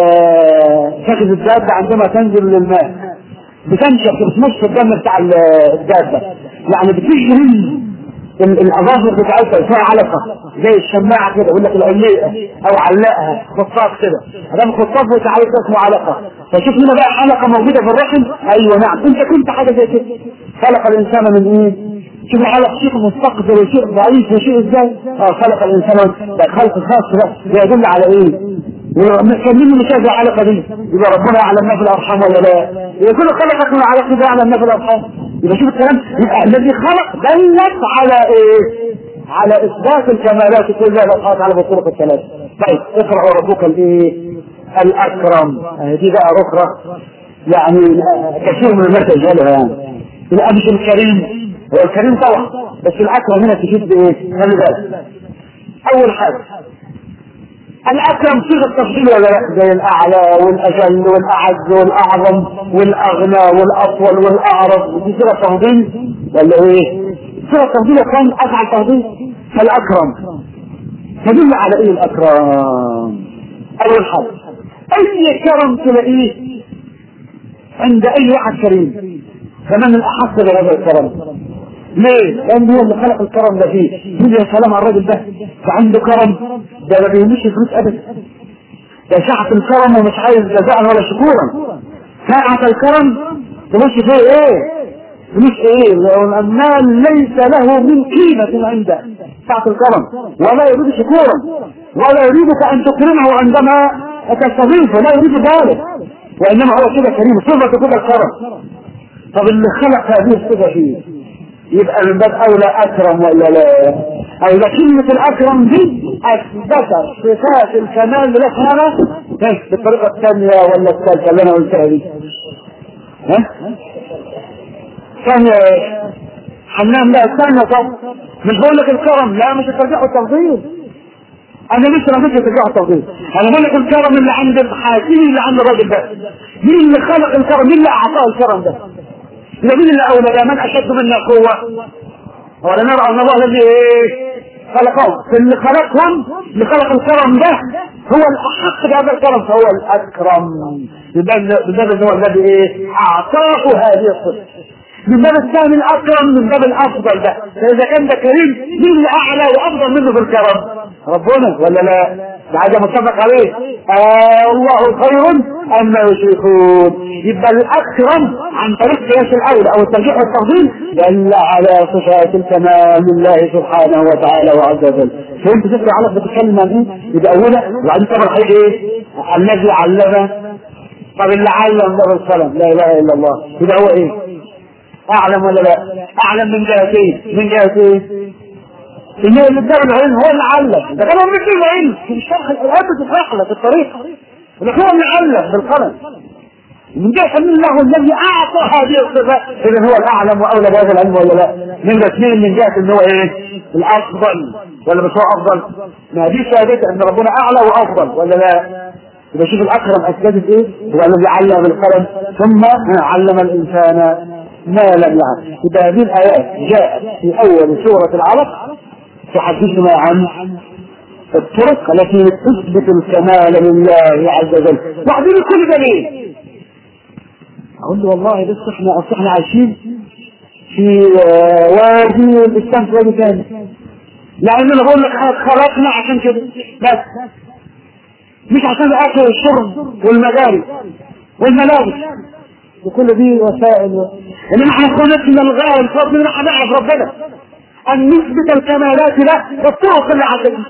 S1: فخذ الدابة عندما تنزل للماء بتنشف في نص الدم بتاع الدابة يعني بتجري الاظافر بتاعتها فيها علقة زي الشماعة كده يقول لك العليقة او علقها خطاف كده هذا خطاف بتاعتها اسمه علقة فشوف هنا بقى حلقة موجودة في الرحم ايوه نعم انت كنت حاجة زي كده خلق الانسان من ايه شوف الحلقة شيء مستقبل وشيء ضعيف وشيء ازاي اه خلق الانسان ده خلق خاص ده يدل على ايه كان مين اللي شاف العلاقه دي؟ يبقى ربنا يعلم ما في الارحام ولا لا؟ يبقى كل خلقك من العلاقه دي يعلم ما في الارحام يبقى شوف الكلام يبقى الذي خلق دلت على ايه؟ على اثبات الكمالات كلها سبحانه وتعالى بالطرق الثلاث. طيب اقرا ربك الايه؟ الاكرم دي بقى اخرى يعني كثير من الناس يجهلها يعني. يبقى مش الكريم هو الكريم طبعا بس الاكرم هنا تفيد بايه؟ خلي بالك. اول حاجه الأكرم صيغة تفضيل ولا لا زي الأعلى والأجل والأعز والأعظم والأغنى والأطول والأعرض دي صيغة تفضيل ولا إيه؟ صيغة تفضيل كان أفعل تفضيل فالأكرم تدل على إيه الأكرم؟ أول حاجة أي كرم تلاقيه عند أي واحد كريم كمان الأحق بهذا الكرم ليه؟ لأن هو اللي خلق الكرم ده فيه مين يا سلام على الراجل ده فعنده كرم ده ما بيهمش فلوس أبدا ده ساعة الكرم ومش عايز جزاء ولا شكورا ساعة الكرم تمشي فيه ايه؟ فلوس ايه؟ لو المال ليس له من قيمة عنده ساعة الكرم ولا يريد شكورا ولا يريدك أن تكرمه عندما تستضيفه لا يريد ذلك وإنما هو كده كريم صفة كده الكرم طب اللي خلق هذه الصفة فيه يبقى من باب اولى اكرم ولا لا او كلمة الاكرم دي اثبتت صفات الكمال لك بالطريقة الثانية ولا الثالثة اللي انا قلتها دي ها ثانية حنان لا الثانية طب مش بقول لك الكرم لا مش الترجيح والتفضيل انا لسه ما فيش الترجيح والتفضيل انا بقول لك الكرم اللي عند الحاكم اللي عند الراجل ده مين اللي خلق الكرم مين اللي اعطاه الكرم ده مين اللي أولى من أشد منا قوة ولا نرى أن الله الذي خلقهم اللي خلقهم اللي خلق الكرم ده هو الأحق بهذا الكرم فهو الأكرم بباب ان هو الذي إيه أعطاه هذه الصفة من باب الثاني الأكرم من باب الأفضل ده فإذا كان ده كريم مين اللي أعلى وأفضل منه في الكرم ربنا ولا لا ده حاجة متفق عليه آه الله خير أما يشركون يبقى الأكرم عن طريق قياس الأولى أو الترجيح والتفضيل دل على صفات الكمال لله سبحانه وتعالى وعز وجل فهمت تفرق على بتتكلم عن ايه؟ يبقى أولا وبعدين طبعا حاجة ايه؟ الذي علم طب اللي علم ده بالقلم لا إله إلا الله يبقى هو ايه؟ أعلم ولا لا؟ أعلم من جهتين من جهتين إن اللي ادار العلم هو اللي علم ده كان هو مثل العلم في الشرح الآيات بتشرح لك الطريقة لكن هو اللي علم بالقلم من جهة ان الله الذي اعطى هذه الصفة اذا هو الاعلم واولى بهذا العلم ولا لا؟ نمرة اثنين من جهة ان هو ايه؟ الافضل ولا مش هو افضل؟ ما دي شهادة ان ربنا اعلى وافضل ولا لا؟ يبقى شوف الاكرم اسباب ايه؟ هو الذي علم بالقلم ثم علم الانسان ما لم يعلم يبقى هذه الايات جاءت في اول سورة العلق تحدثنا عن الطرق التي تثبت الكمال لله عز وجل وبعدين كل دليل اقول له والله بس احنا اصل احنا عايشين في وادي والاسلام في وادي ثاني لان انا بقول لك احنا خلقنا عشان كده بس مش عشان الاكل والشرب والمجاري والملابس وكل دي وسائل و... انما احنا خلقنا الغايه الفضل ان احنا نعرف ربنا ان نثبت الكمالات له والطرق اللي عندنا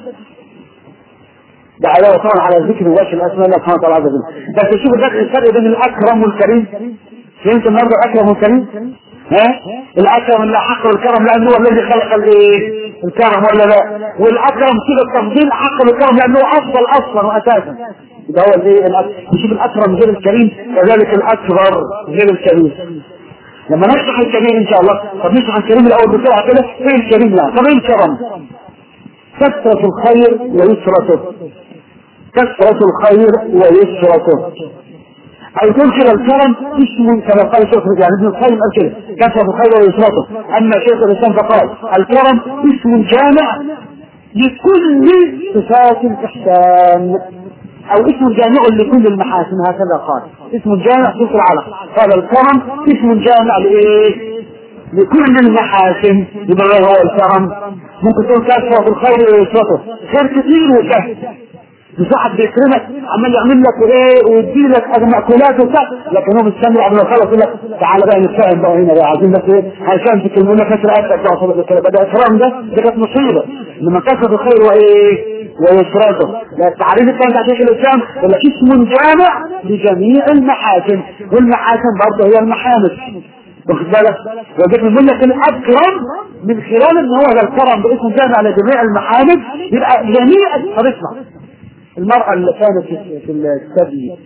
S1: ده علاوة طبعا على ذكر وجه الاسماء الله سبحانه وتعالى عز وجل بس شوف ده الفرق بين الاكرم والكريم فهمت النهارده الاكرم والكريم ها الاكرم اللي حقه الكرم لانه هو الذي خلق الايه الكرم ولا لا والاكرم كده التفضيل حقه الكرم لانه افضل اصلا واساسا ده هو الايه نشوف الاكرم غير الكريم كذلك الاكبر غير الكريم لما نشرح الكريم ان شاء الله طب نشرح الكريم الاول بسرعه كده ايه الكريم لا طب ايه الكرم كثرة الخير ويسرته كثرة الخير ويسرته أو تنكر الكرم اسم كما قال شيخ يعني ابن القيم قال كده كثرة الخير ويسرته أما شيخ الإسلام فقال الكرم اسم جامع لكل صفات الإحسان أو اسم جامع لكل المحاسن هكذا قال اسم جامع في العلق قال الكرم اسم جامع لإيه؟ لكل المحاسن يبقى هو الكرم ممكن تقول كثرة الخير ويسرته خير كتير وسهل مش واحد بيكرمك عمال يعمل لك ايه ويدي لك مأكولات وبتاع لكن هو مستني قبل ما يخلص يقول لك تعالى بقى نتفاهم بقى هنا بقى عايزين بس ايه عشان تكلمونا كسر قلبك بقى صدق الكلام ده اكرام ده دي كانت مصيبه لما كسر الخير وايه ويسرته لا التعريف الثاني بتاع شيخ الاسلام يقول لك اسم جامع لجميع المحاسن والمحاسن برضه هي المحامد واخد بالك وذكر بيقول لك الاكرم من خلال ان هو الكرم باسم جامع لجميع المحامد يبقى جميع طب اسمع المرأة اللي كانت في الثدي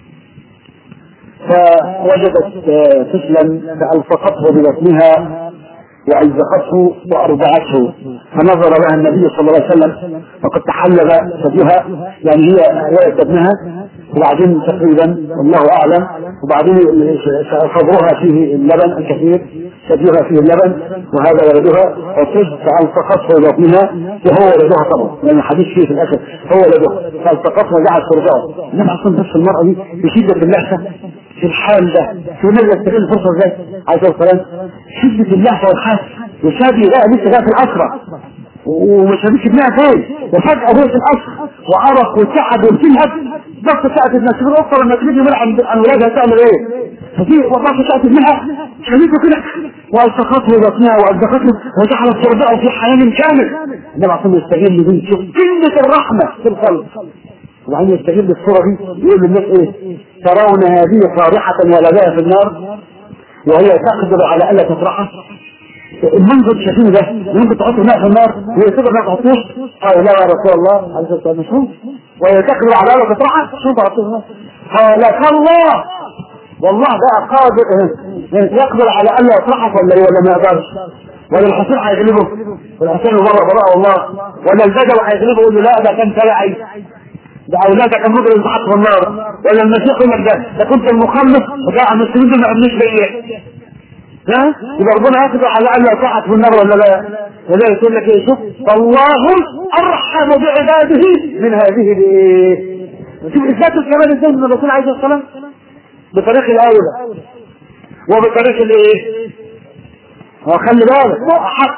S1: فوجدت طفلا فألصقته ببطنها وألزقته وأرضعته فنظر لها النبي صلى الله عليه وسلم وقد تحلل ثديها يعني هي وقت ابنها وبعدين تقريبا والله أعلم وبعدين صدرها فيه اللبن الكثير ثديها فيه اللبن وهذا ولدها وطفل فألصقته ببطنها وهو ولدها طبعا لأن الحديث فيه في الآخر هو ولدها فألصقته وجعلت ترضعه إنما أصلا بس المرأة دي بشدة اللهفة في الحال ده شو نقدر نستغل الفرصه ازاي؟ عايز الكلام شدة اللهفة والحس وشادي بقى لسه جاء في الأسرة ومش هديك ابنها فين وفجأة وهي في الأسرة وعرق وتعب وتلهب ضغط ساعة الناس الأخرى لما تيجي من عند أولادها تعمل إيه؟ ففي وضغط ساعة ابنها شديده كده والتقته بطنها والتقته وجعلت ترضعه في حياة كامل النبي عليه يستغل دي شوف قلة الرحمة في القلب وبعدين يستغل الصورة دي يقول للناس ايه ترون هذه صارحة ولدها في النار وهي تقدر على الا تفرحها المنظر الشتيم ده ممكن تحط ماء في النار وهي تقدر ما تحطوش قال لا يا رسول الله عليه الصلاه والسلام وهي تقدر على الا تفرحها شو تحطوها قال الله والله ده قادر يقدر على الا يفرحك ولا ولا ما يقدرش ولا الحسين هيغلبه والحسين بره براء والله ولا البدوي هيغلبه يقول له لا ده كان تبعي ده اولادك كان مجرم تحت في النار ولا المسيح يقول لك ده ده كنت المخلص وجاء المسلمين دول ما عملوش بيا ها يبقى ربنا يقدر على ان يقعد في النار ولا لا لذلك يقول لك ايه شوف فالله ارحم بعباده من هذه الايه شوف اثبات الكمال ازاي من الرسول عليه الصلاه والسلام بطريق الاولى وبطريق الايه وخلي بالك هو حق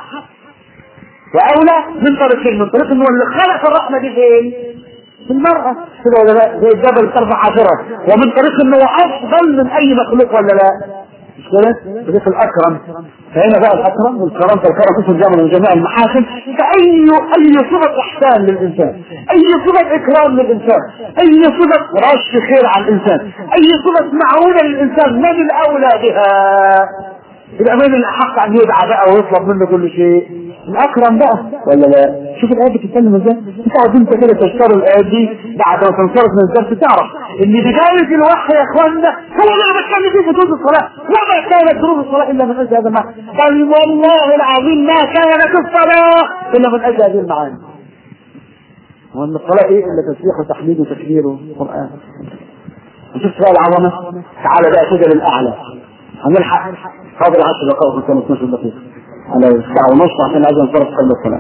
S1: واولى من طريقين من طريق انه اللي خلق الرحمه دي فين؟ في المرأة كده ولا لا زي الجبل ترفع عشرة ومن طريق انه افضل من اي مخلوق ولا لا مش كده طريق الاكرم فهنا بقى الاكرم والكرم فالكرم اسم جامع من جميع المحاسن فاي اي صفة احسان للانسان اي صفة اكرام للانسان اي صفة رش خير على الانسان اي صفة معونة للانسان من الاولى بها يبقى مين الاحق ان يدعى بقى ويطلب منه كل شيء الاكرم بقى ولا لا شوف الايه بتتكلم ازاي تقعد انت كده تشتري الايه دي بعد ما تنصرف من الدرس تعرف ان بدايه الوحي يا اخوانا هو اللي انا بتكلم فيه في دروس الصلاه وما كانت دروس الصلاه الا من اجل هذا المعنى بل والله العظيم ما كانت الصلاه الا من اجل هذه المعاني وان الصلاه ايه الا تسبيح وتحميد وتكبير وقران وشوف بقى العظمه تعالى بقى كده للاعلى هنلحق فاضل 10 دقائق وكان 12 دقيقه على الساعه ونص عشان عايز انصرف قبل الصلاه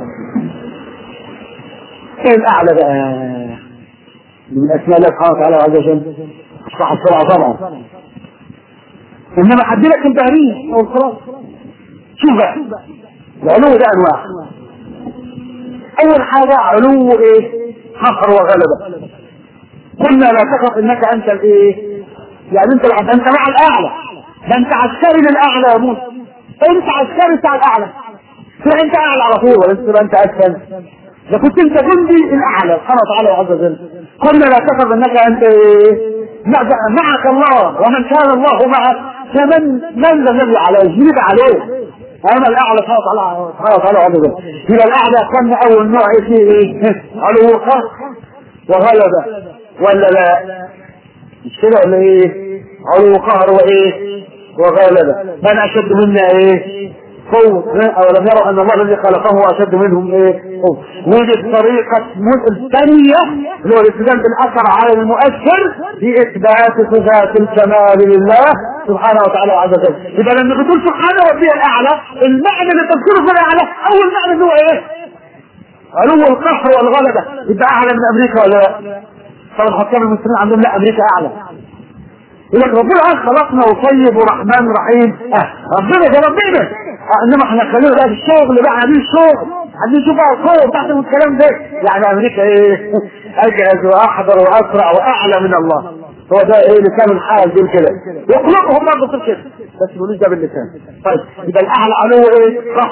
S1: ايه الاعلى بقى من اسماء الله سبحانه وتعالى عز وجل اصبح السرعه طبعا انما حد لك البهريه او الخلاص شوف بقى العلو ده انواع اول حاجه علو ايه فخر وغلبه قلنا لا تخف انك انت الايه يعني انت انت مع الاعلى ده انت عسكري للاعلى يا موسى انت عسكري بتاع الاعلى تبقى انت اعلى على طول ولا تبقى انت اسفل ده كنت انت جندي الاعلى سبحانه وتعالى عز وجل قلنا لا تخف انك انت ايه معك الله ومن كان الله معك فمن من ذا الذي على يجيب عليه انا الاعلى سبحانه وتعالى سبحانه وتعالى عز وجل يبقى الاعلى قلنا اول نوع ايه فيه ايه علو قهر وغلبه ولا لا مش كده ولا ايه علو قهر وايه وغلبه من اشد منا ايه قوة أولم يروا أن الله الذي خلقه أشد منهم إيه؟ قوة. وجد طريقة الثانية اللي هو الاستدلال بالأثر على المؤثر في إثبات صفات الكمال لله سبحانه وتعالى عز وجل. يبقى لما بتقول سبحانه ربي الأعلى المعنى اللي تذكره في الأعلى أول معنى هو إيه؟ علو القهر والغلبة يبقى أعلى من أمريكا ولا لا؟ طبعا حكام المسلمين عندهم لا أمريكا أعلى يقول لك ربنا قال خلقنا وطيب ورحمن رحيم اه ربنا ده ربنا اه انما احنا خلينا بقى في الشغل بقى عايزين الشغل عايزين نشوف بقى القوه بتاعت الكلام ده يعني امريكا ايه اجهز واحضر واسرع واعلى من الله هو ده ايه لسان الحال دول كده يخلقهم برضه في كده بس ملوش ده باللسان طيب يبقى الاعلى علو ايه صح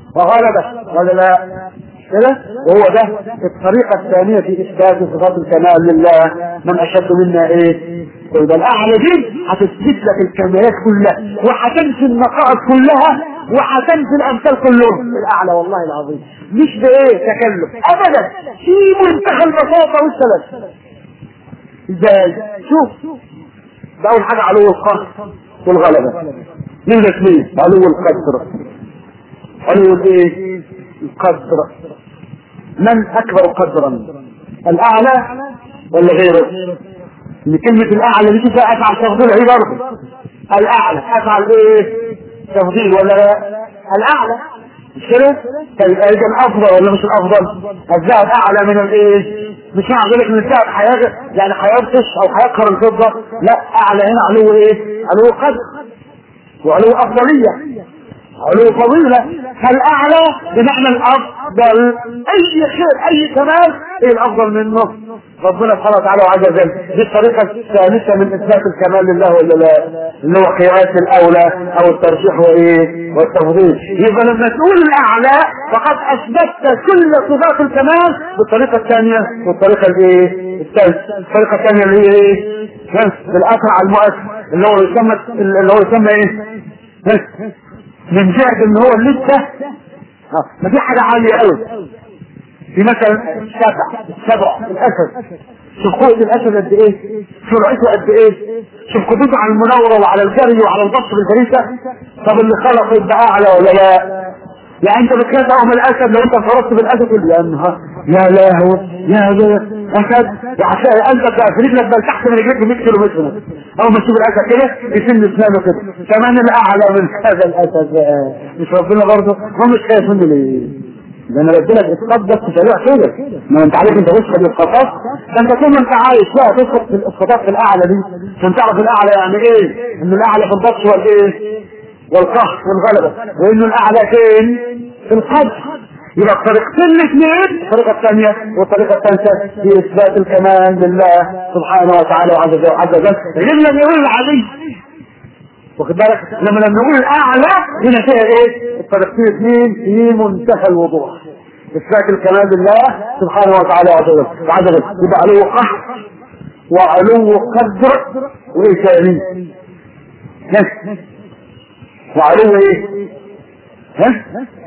S1: وغلبه ولا لا كده وهو ده الطريقة الثانية في إثبات صفات الكمال لله من أشد منا إيه يبقى الأعلى دي هتثبت لك الكمالات كلها وهتنفي النقائص كلها وهتنفي الأمثال كلهم الأعلى والله العظيم مش بإيه تكلف أبدا في منتهى البساطة والسلام ازاي شوف ده أول حاجة علو القهر والغلبة مين الاثنين علو القدر علو الايه القدر من اكبر قدرا الاعلى ولا غيره ان كلمة الاعلى دي فيها افعل تفضيل ايه برضه الاعلى افعل ايه تفضيل ولا لا الاعلى مش كده طيب ايه الافضل ولا مش الافضل الذهب اعلى من الايه مش معنى ذلك ان الذهب حياة يعني حيرتش او حيقهر الفضة لا اعلى هنا علو ايه علو قدر وعلو افضلية علو فضيلة فالأعلى بمعنى الأفضل أي خير أي كمال إيه الأفضل منه ربنا سبحانه وتعالى عز وجل دي الطريقة الثالثة من إثبات الكمال لله ولا لا اللي هو قياس الأولى أو الترجيح وإيه والتفضيل يبقى لما تقول الأعلى فقد أثبتت كل صفات الكمال بالطريقة الثانية والطريقة الإيه الثالثة الطريقة الثانية اللي هي إيه بالأثر على المؤثر اللي هو يسمى اللي هو يسمى إيه من جهة ان هو لسه ما في حاجة عالية قوي في مثلا السبع السبع الاسد شوف قوة الاسد قد ايه سرعته قد ايه شوف قدرته على المناورة وعلى الجري وعلى البطش بالفريسة طب اللي خلق يبقى اعلى ولا لا يعني انت بتخاف اهو من الاسد لو انت فرطت بالاسد تقول يا نهار يا لهو يا اسد وعشان انت في رجلك بل تحت من رجلك ب 100 كيلو متر اول ما تشوف الاسد كده يسن اسنانه كده كمان الاعلى من هذا الاسد بقى مش ربنا برضه هو مش خايف منه ليه؟ ده انا بدي لك اسقاط بس سريع كده ما انت عليك انت تسقط الاسقاطات ده انت طول ما انت عايش بقى تسقط في الاسقاطات في الاعلى دي عشان تعرف الاعلى يعني ايه؟ ان الاعلى في البطش والايه؟ والقهر والغلبة وانه الاعلى فين في القدر يبقى الطريقتين الاثنين الطريقة الثانية والطريقة الثالثة في اثبات الكمال لله سبحانه وتعالى وعز وجل عز وجل غير لما يقول العلي واخد بالك لما لما نقول الاعلى هنا فيها ايه الطريقتين الاثنين في منتهى الوضوح اثبات الكمال لله سبحانه وتعالى وعز وجل وعز وجل يبقى علو قهر وعلو قدر وايه تاني وعلو ايه ها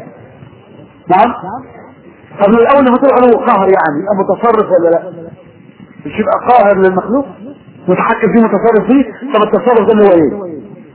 S1: نعم طب من الاول لما تقول علو قهر يعني يبقى متصرف ولا لا مش يبقى قاهر للمخلوق متحكم فيه متصرف فيه طب التصرف ده اللي هو ايه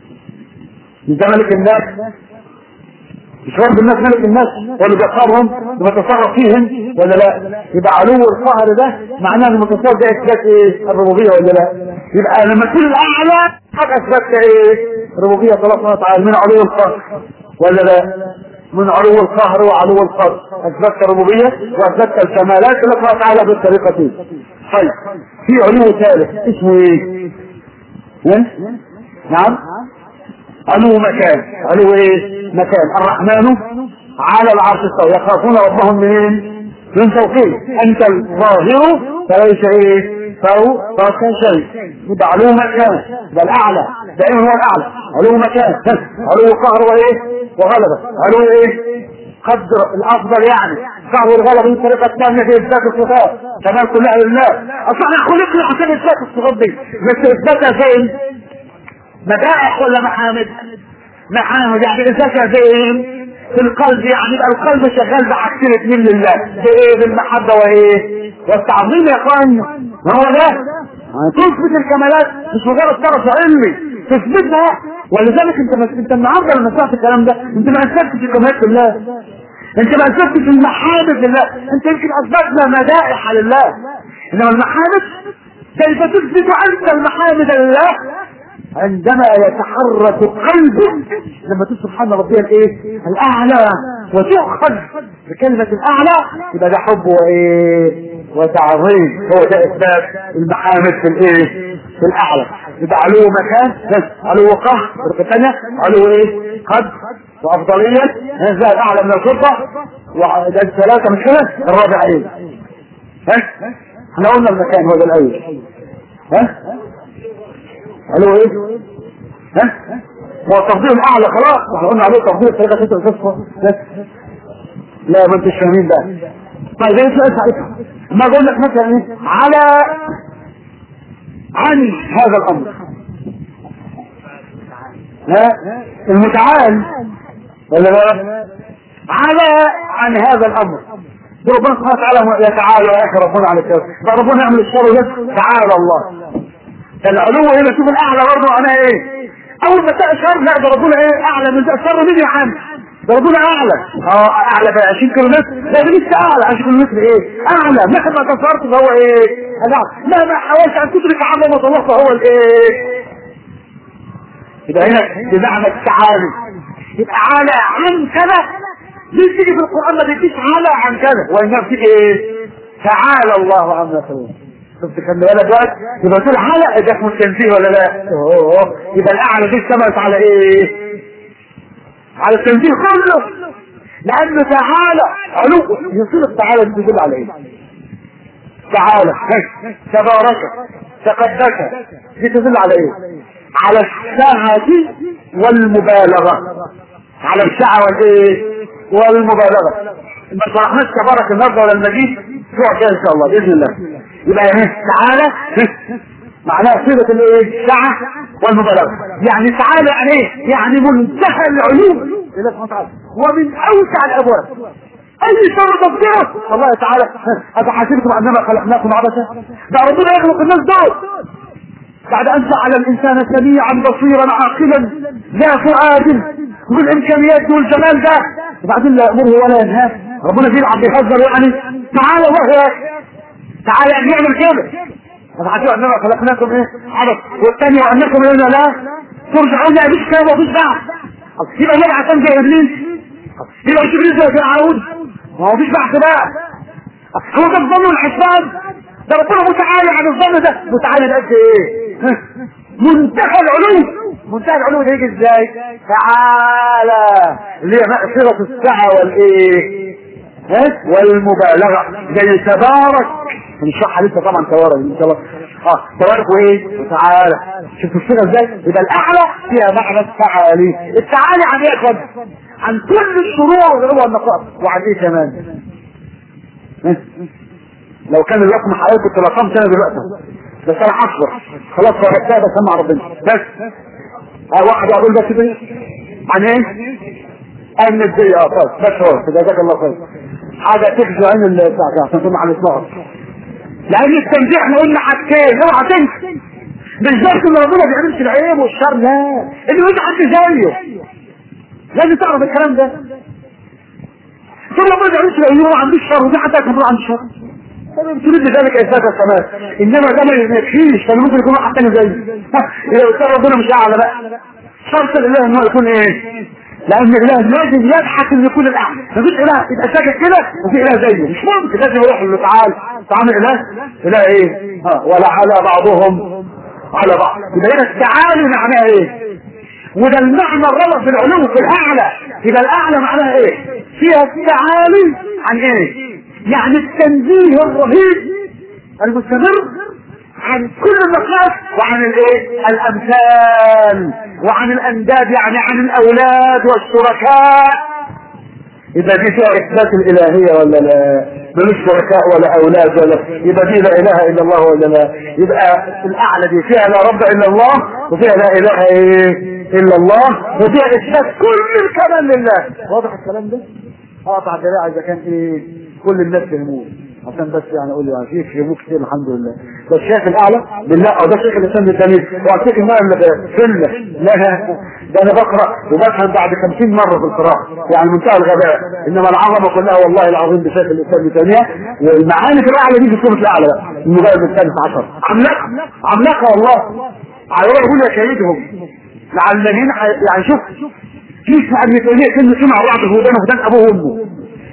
S1: مش ده ملك الناس مش رب الناس ملك الناس هو اللي بيقهرهم وبيتصرف فيهم ولا لا يبقى علو القهر ده معناه ان المتصرف ده اثبات ايه الربوبيه ولا لا يبقى لما تكون الاعلى قد اثبتت ايه ربوبيه الله سبحانه وتعالى من علو القهر ولا لا من علو القهر وعلو القهر اثبتت الربوبيه واثبتت الكمالات الله تعالى بالطريقه دي طيب في علو ثالث اسمه ايه ها؟ نعم علو مكان علو ايه مكان الرحمن على العرش استوى يخافون ربهم منين من فوقهم انت الظاهر فليس ايه فوق فوق شيء يبقى علو مكان ده الاعلى دائما هو الاعلى علو مكان علو قهر وايه وغلبه علو ايه قدر الافضل يعني قهر والغلبه دي الطريقه الثانيه في اثبات الصفات كمال كلها لله اصلا انا خلقنا عشان اثبات الصفات دي بس اثباتها فين مدائح ولا محامد محامد يعني اثباتها فين في القلب يعني يبقى القلب شغال بحاجتين اتنين لله بايه بالمحبه وايه والتعظيم يا اخوان ما هو ده تثبت الكمالات مش مجرد طرف علمي تثبتها ولذلك انت مس... انت النهارده لما سمعت الكلام ده انت ما اثبتش الكمالات لله انت ما اثبتش المحامد لله انت يمكن اثبتنا مدائح لله انما المحامد كيف تثبت انت المحامد لله عندما يتحرك قلبك لما تقول سبحان ربي الايه الاعلى وتؤخذ بكلمة الاعلى يبقى ده حب وايه وتعظيم هو ده اثبات المحامد في الايه في الاعلى يبقى علو مكان بس علو قهر الطريقة الثانية علو ايه قد وافضلية هذا اعلى من الفضة وده الثلاثة مش كده الرابع ايه ها احنا قلنا المكان هو ده الاول ها قالوا ايه ها هو التفضيل الاعلى خلاص احنا قلنا عليه تفضيل طريقه انت بتصفى بس لا ما انتش فاهمين بقى طيب ايه سؤال ساعتها ما اقول لك مثلا ايه على عن هذا الامر ها المتعال ولا لا على عن هذا الامر ربنا سبحانه وتعالى يتعالى يا اخي ربنا على الكلام ربنا يعمل الشر ده تعالى الله العلو هنا شوف الاعلى برضه معناها ايه اول ما تلاقي شر لا ده ربنا ايه اعلى من ده الشر مين يا عم ده ربنا اعلى اه اعلى ب 20 كيلو متر ده لسه اعلى 20 كيلو متر ايه اعلى مهما كسرت فهو ايه الاعلى مهما حاولت ان تدرك عظمه الله فهو الايه يبقى هنا بمعنى التعالي يبقى على عن كذا ليه تيجي في القران ما تجيش على عن كذا وانما بتيجي ايه تعالى الله عما يقولون شفت خلي بالك بقى يبقى تقول على ده اسمه التنزيه ولا لا؟ أوه. يبقى الاعلى دي اشتملت على ايه؟ على التنزيه كله لانه تعالى علو يصير تعالى دي تدل على ايه؟ تعالى تبارك تقدس دي تدل على ايه؟ على السعة والمبالغة على السعة والايه؟ والمبالغة ما شرحناش تبارك النهارده ولا المجيد اسبوع كده ان شاء الله باذن الله يبقى يعني تعالى معناها صيغه الايه؟ السعه والمبالغه يعني تعالى يعني ايه؟ يعني منتهى العلوم لله سبحانه وتعالى ومن اوسع الابواب اي شر تفجيره الله تعالى افحسبتم انما خلقناكم عبثا ده ربنا يخلق الناس دول بعد ان جعل الانسان سميعا بصيرا عاقلا لا فؤاد والامكانيات والجمال ده وبعدين لا يامره ولا ينهاه ربنا بيلعب بيهزر يعني تعالى وهو تعالى يعني يعمل كده فبعدين انما خلقناكم ايه عبث والثاني وانكم الينا لا ترجعون مفيش كلام ومفيش بعث يبقى النبي عشان زي ابليس يبقى مش ابليس زي فرعون ما هو مفيش بعث بقى هو ده الظن والحساب ده ربنا متعالي عن الظن ده متعالي بقد ايه منتهى العلو منتهى العلو ده يجي ازاي تعالى اللي هي صيغه السعه والايه ها والمبالغه زي تبارك هنشرحها لسه طبعا توارك ان شاء الله اه تبارك وايه وتعالى شوف الصيغه ازاي يبقى الاعلى فيها معنى التعالي التعالي عن ايه يا اخوان عن كل الشرور والغلو والنقائص وعن ايه كمان ها؟ لو كان الوقت محايا كنت لقمت انا دلوقتي بس انا هصبر خلاص فرقتها بس مع ربنا بس اه واحد يقول بس كده عن ايه؟ عن النسبية اه طيب بس هو كده جزاك الله خير حاجة تخشى عين البتاع عشان تسمع عن اسمها لأن التنزيح احنا قلنا حاجتين اوعى تنسى مش بس ان ربنا ما بيعملش العيب والشر لا اللي يقول حد زيه لازم تعرف الكلام ده ثم ربنا ما بيعملش العيب وما عندوش شر ودي حتى يكون عنده شر تريد ذلك اثبات الكمال انما ده ما يكفيش كان ممكن يكون واحد تاني زيه اذا كان ربنا مش اعلى بقى شرط الاله ان هو يكون ايه لان الاله لازم يبحث ان يكون الاعلى مفيش اله يبقى ساكت كده وفي اله زيه مش ممكن لازم يروح له تعال تعال اله اله ايه ها ولا على بعضهم على بعض يبقى هنا التعالي معناها ايه وده المعنى الرابع في العلو في الاعلى يبقى الاعلى معناها ايه فيها التعالي عن ايه يعني التنزيه الرهيب المستمر عن كل النقاط وعن الايه الامثال وعن الانداد يعني عن الاولاد والشركاء يبقى دي فيها اثبات الالهيه ولا لا ملوش شركاء ولا اولاد ولا يبقى دي لا اله الا الله ولا لا يبقى الاعلى دي فيها لا رب الا الله وفيها لا اله ايه الا الله وفيها اثبات كل الكلام لله واضح الكلام ده اقطع الدراع اذا كان ايه كل الناس فهموه عشان بس يعني اقول يعني في فهموه كتير الحمد لله ده الشيخ الاعلى بالله او ده الشيخ الاسلام الثاني واعطيك المال اللي في سنه لا ده انا بقرا وبفهم بعد 50 مره في القراءه يعني منتهى الغباء انما العظمه كلها والله العظيم بشيخ الاسلام الثانيه والمعاني في الاعلى دي في سوره الاعلى بقى المجرد الثالث عشر عملاقه عملاقه والله عيوه يقول لك شهيدهم لعلمين يعني شوف كيف ابن تيميه كلمه سمع بعض في ودانه ودان ابوه وامه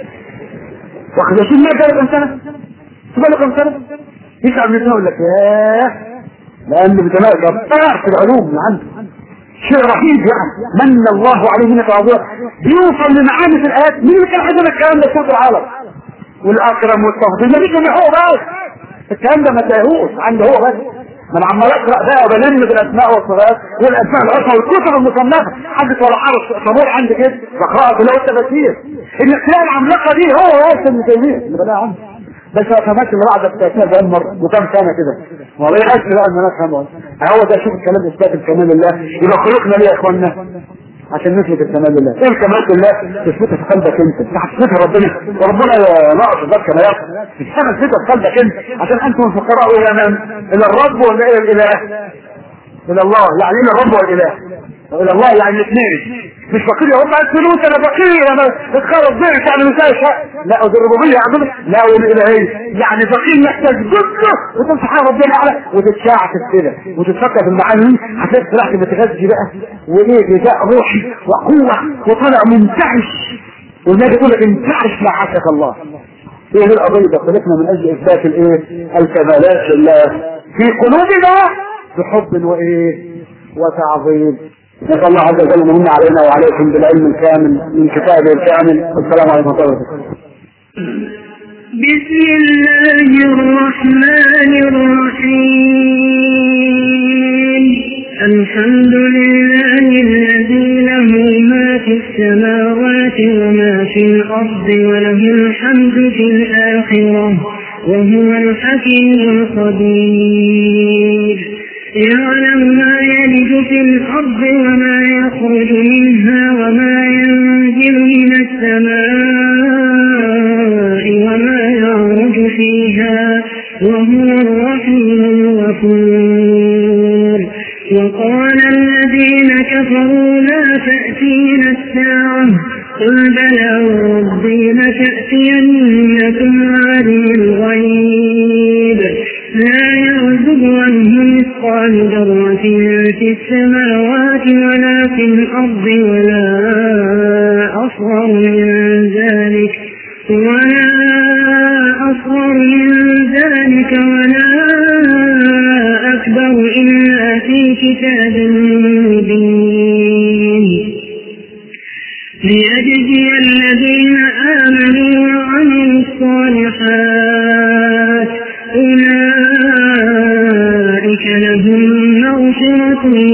S1: واخد يشيل ما بقى كم سنه شوف له كم سنه يسأل ابن تيميه يقول لك ياه لان ابن تيميه جبار في العلوم اللي عنده شيء رهيب يعني من الله عليه من التواضع بيوصل لمعاني في الايات مين اللي كان حاجه الكلام ده في العالم والاكرم والتفضيل ما فيش هو بس الكلام ده ما تلاقيهوش عنده هو بس ما انا عمال اقرا بقى وبلم بالاسماء والصفات والاسماء العشرة والكتب المصنفه حدث ولا حرج صبور عندي كده بقراها كلها والتفاسير الاختلاف العملاقه دي هو هو ابن تيميه اللي بلاها عنده بس ما فهمتش اللي بعد التأثير ده مر وكم سنة كده والله يأسف بقى ان انا افهمه هو ده شوف الكلام اثبات الكمال لله يبقى خلقنا ليه يا اخوانا عشان نثبت الكمال لله ايه الكمال لله تثبتها في قلبك انت تثبتها ربنا وربنا ناقص ذلك لا يقص تشتغل ثبتها في قلبك انت عشان انتم الفقراء الى من الى الرب ولا الى الاله الى الله يعني الى الرب والاله الى الله يعني الاثنين مش فقير يا رب فلوس انا فقير انا اتخرج ضعف يعني مش لا ودي الربوبيه عندنا لا والالهيه يعني فقير محتاج جدا وتنصح ربنا على وتتشعشف كده وتتفكر في المعاني دي هتلاقي طلعت بتغذي بقى وايه غذاء روحي وقوه وطلع منتعش والنبي يقول لك انتعش مع عشق الله ايه القضيه ده خلقنا من اجل اثبات الايه الكمالات لله في قلوبنا بحب وايه وتعظيم نسأل الله عز وجل من علينا وعليكم بالعلم الكامل من كتابه الكامل والسلام عليكم ورحمة الله وبركاته
S2: بسم الله الرحمن الرحيم الحمد لله الذي له ما في السماوات وما في الأرض وله الحمد في الآخرة وهو الحكيم الخبير يعلم ما يلج في الأرض وما يخرج منها وما ينزل من السماء وما يعرج فيها وهو الرحيم الغفور وقال الذين كفروا لا تأتينا الساعة قل بلى وربي لتأتينكم عالم الغيب لا يعزب عنه مثقال ذرة في السماوات ولا في الأرض ولا أصغر من ذلك ولا أصغر من ذلك ولا أكبر إلا في كتاب مبين ليجزي الذين آمنوا وعملوا الصالحات أولئك لهم مغفرة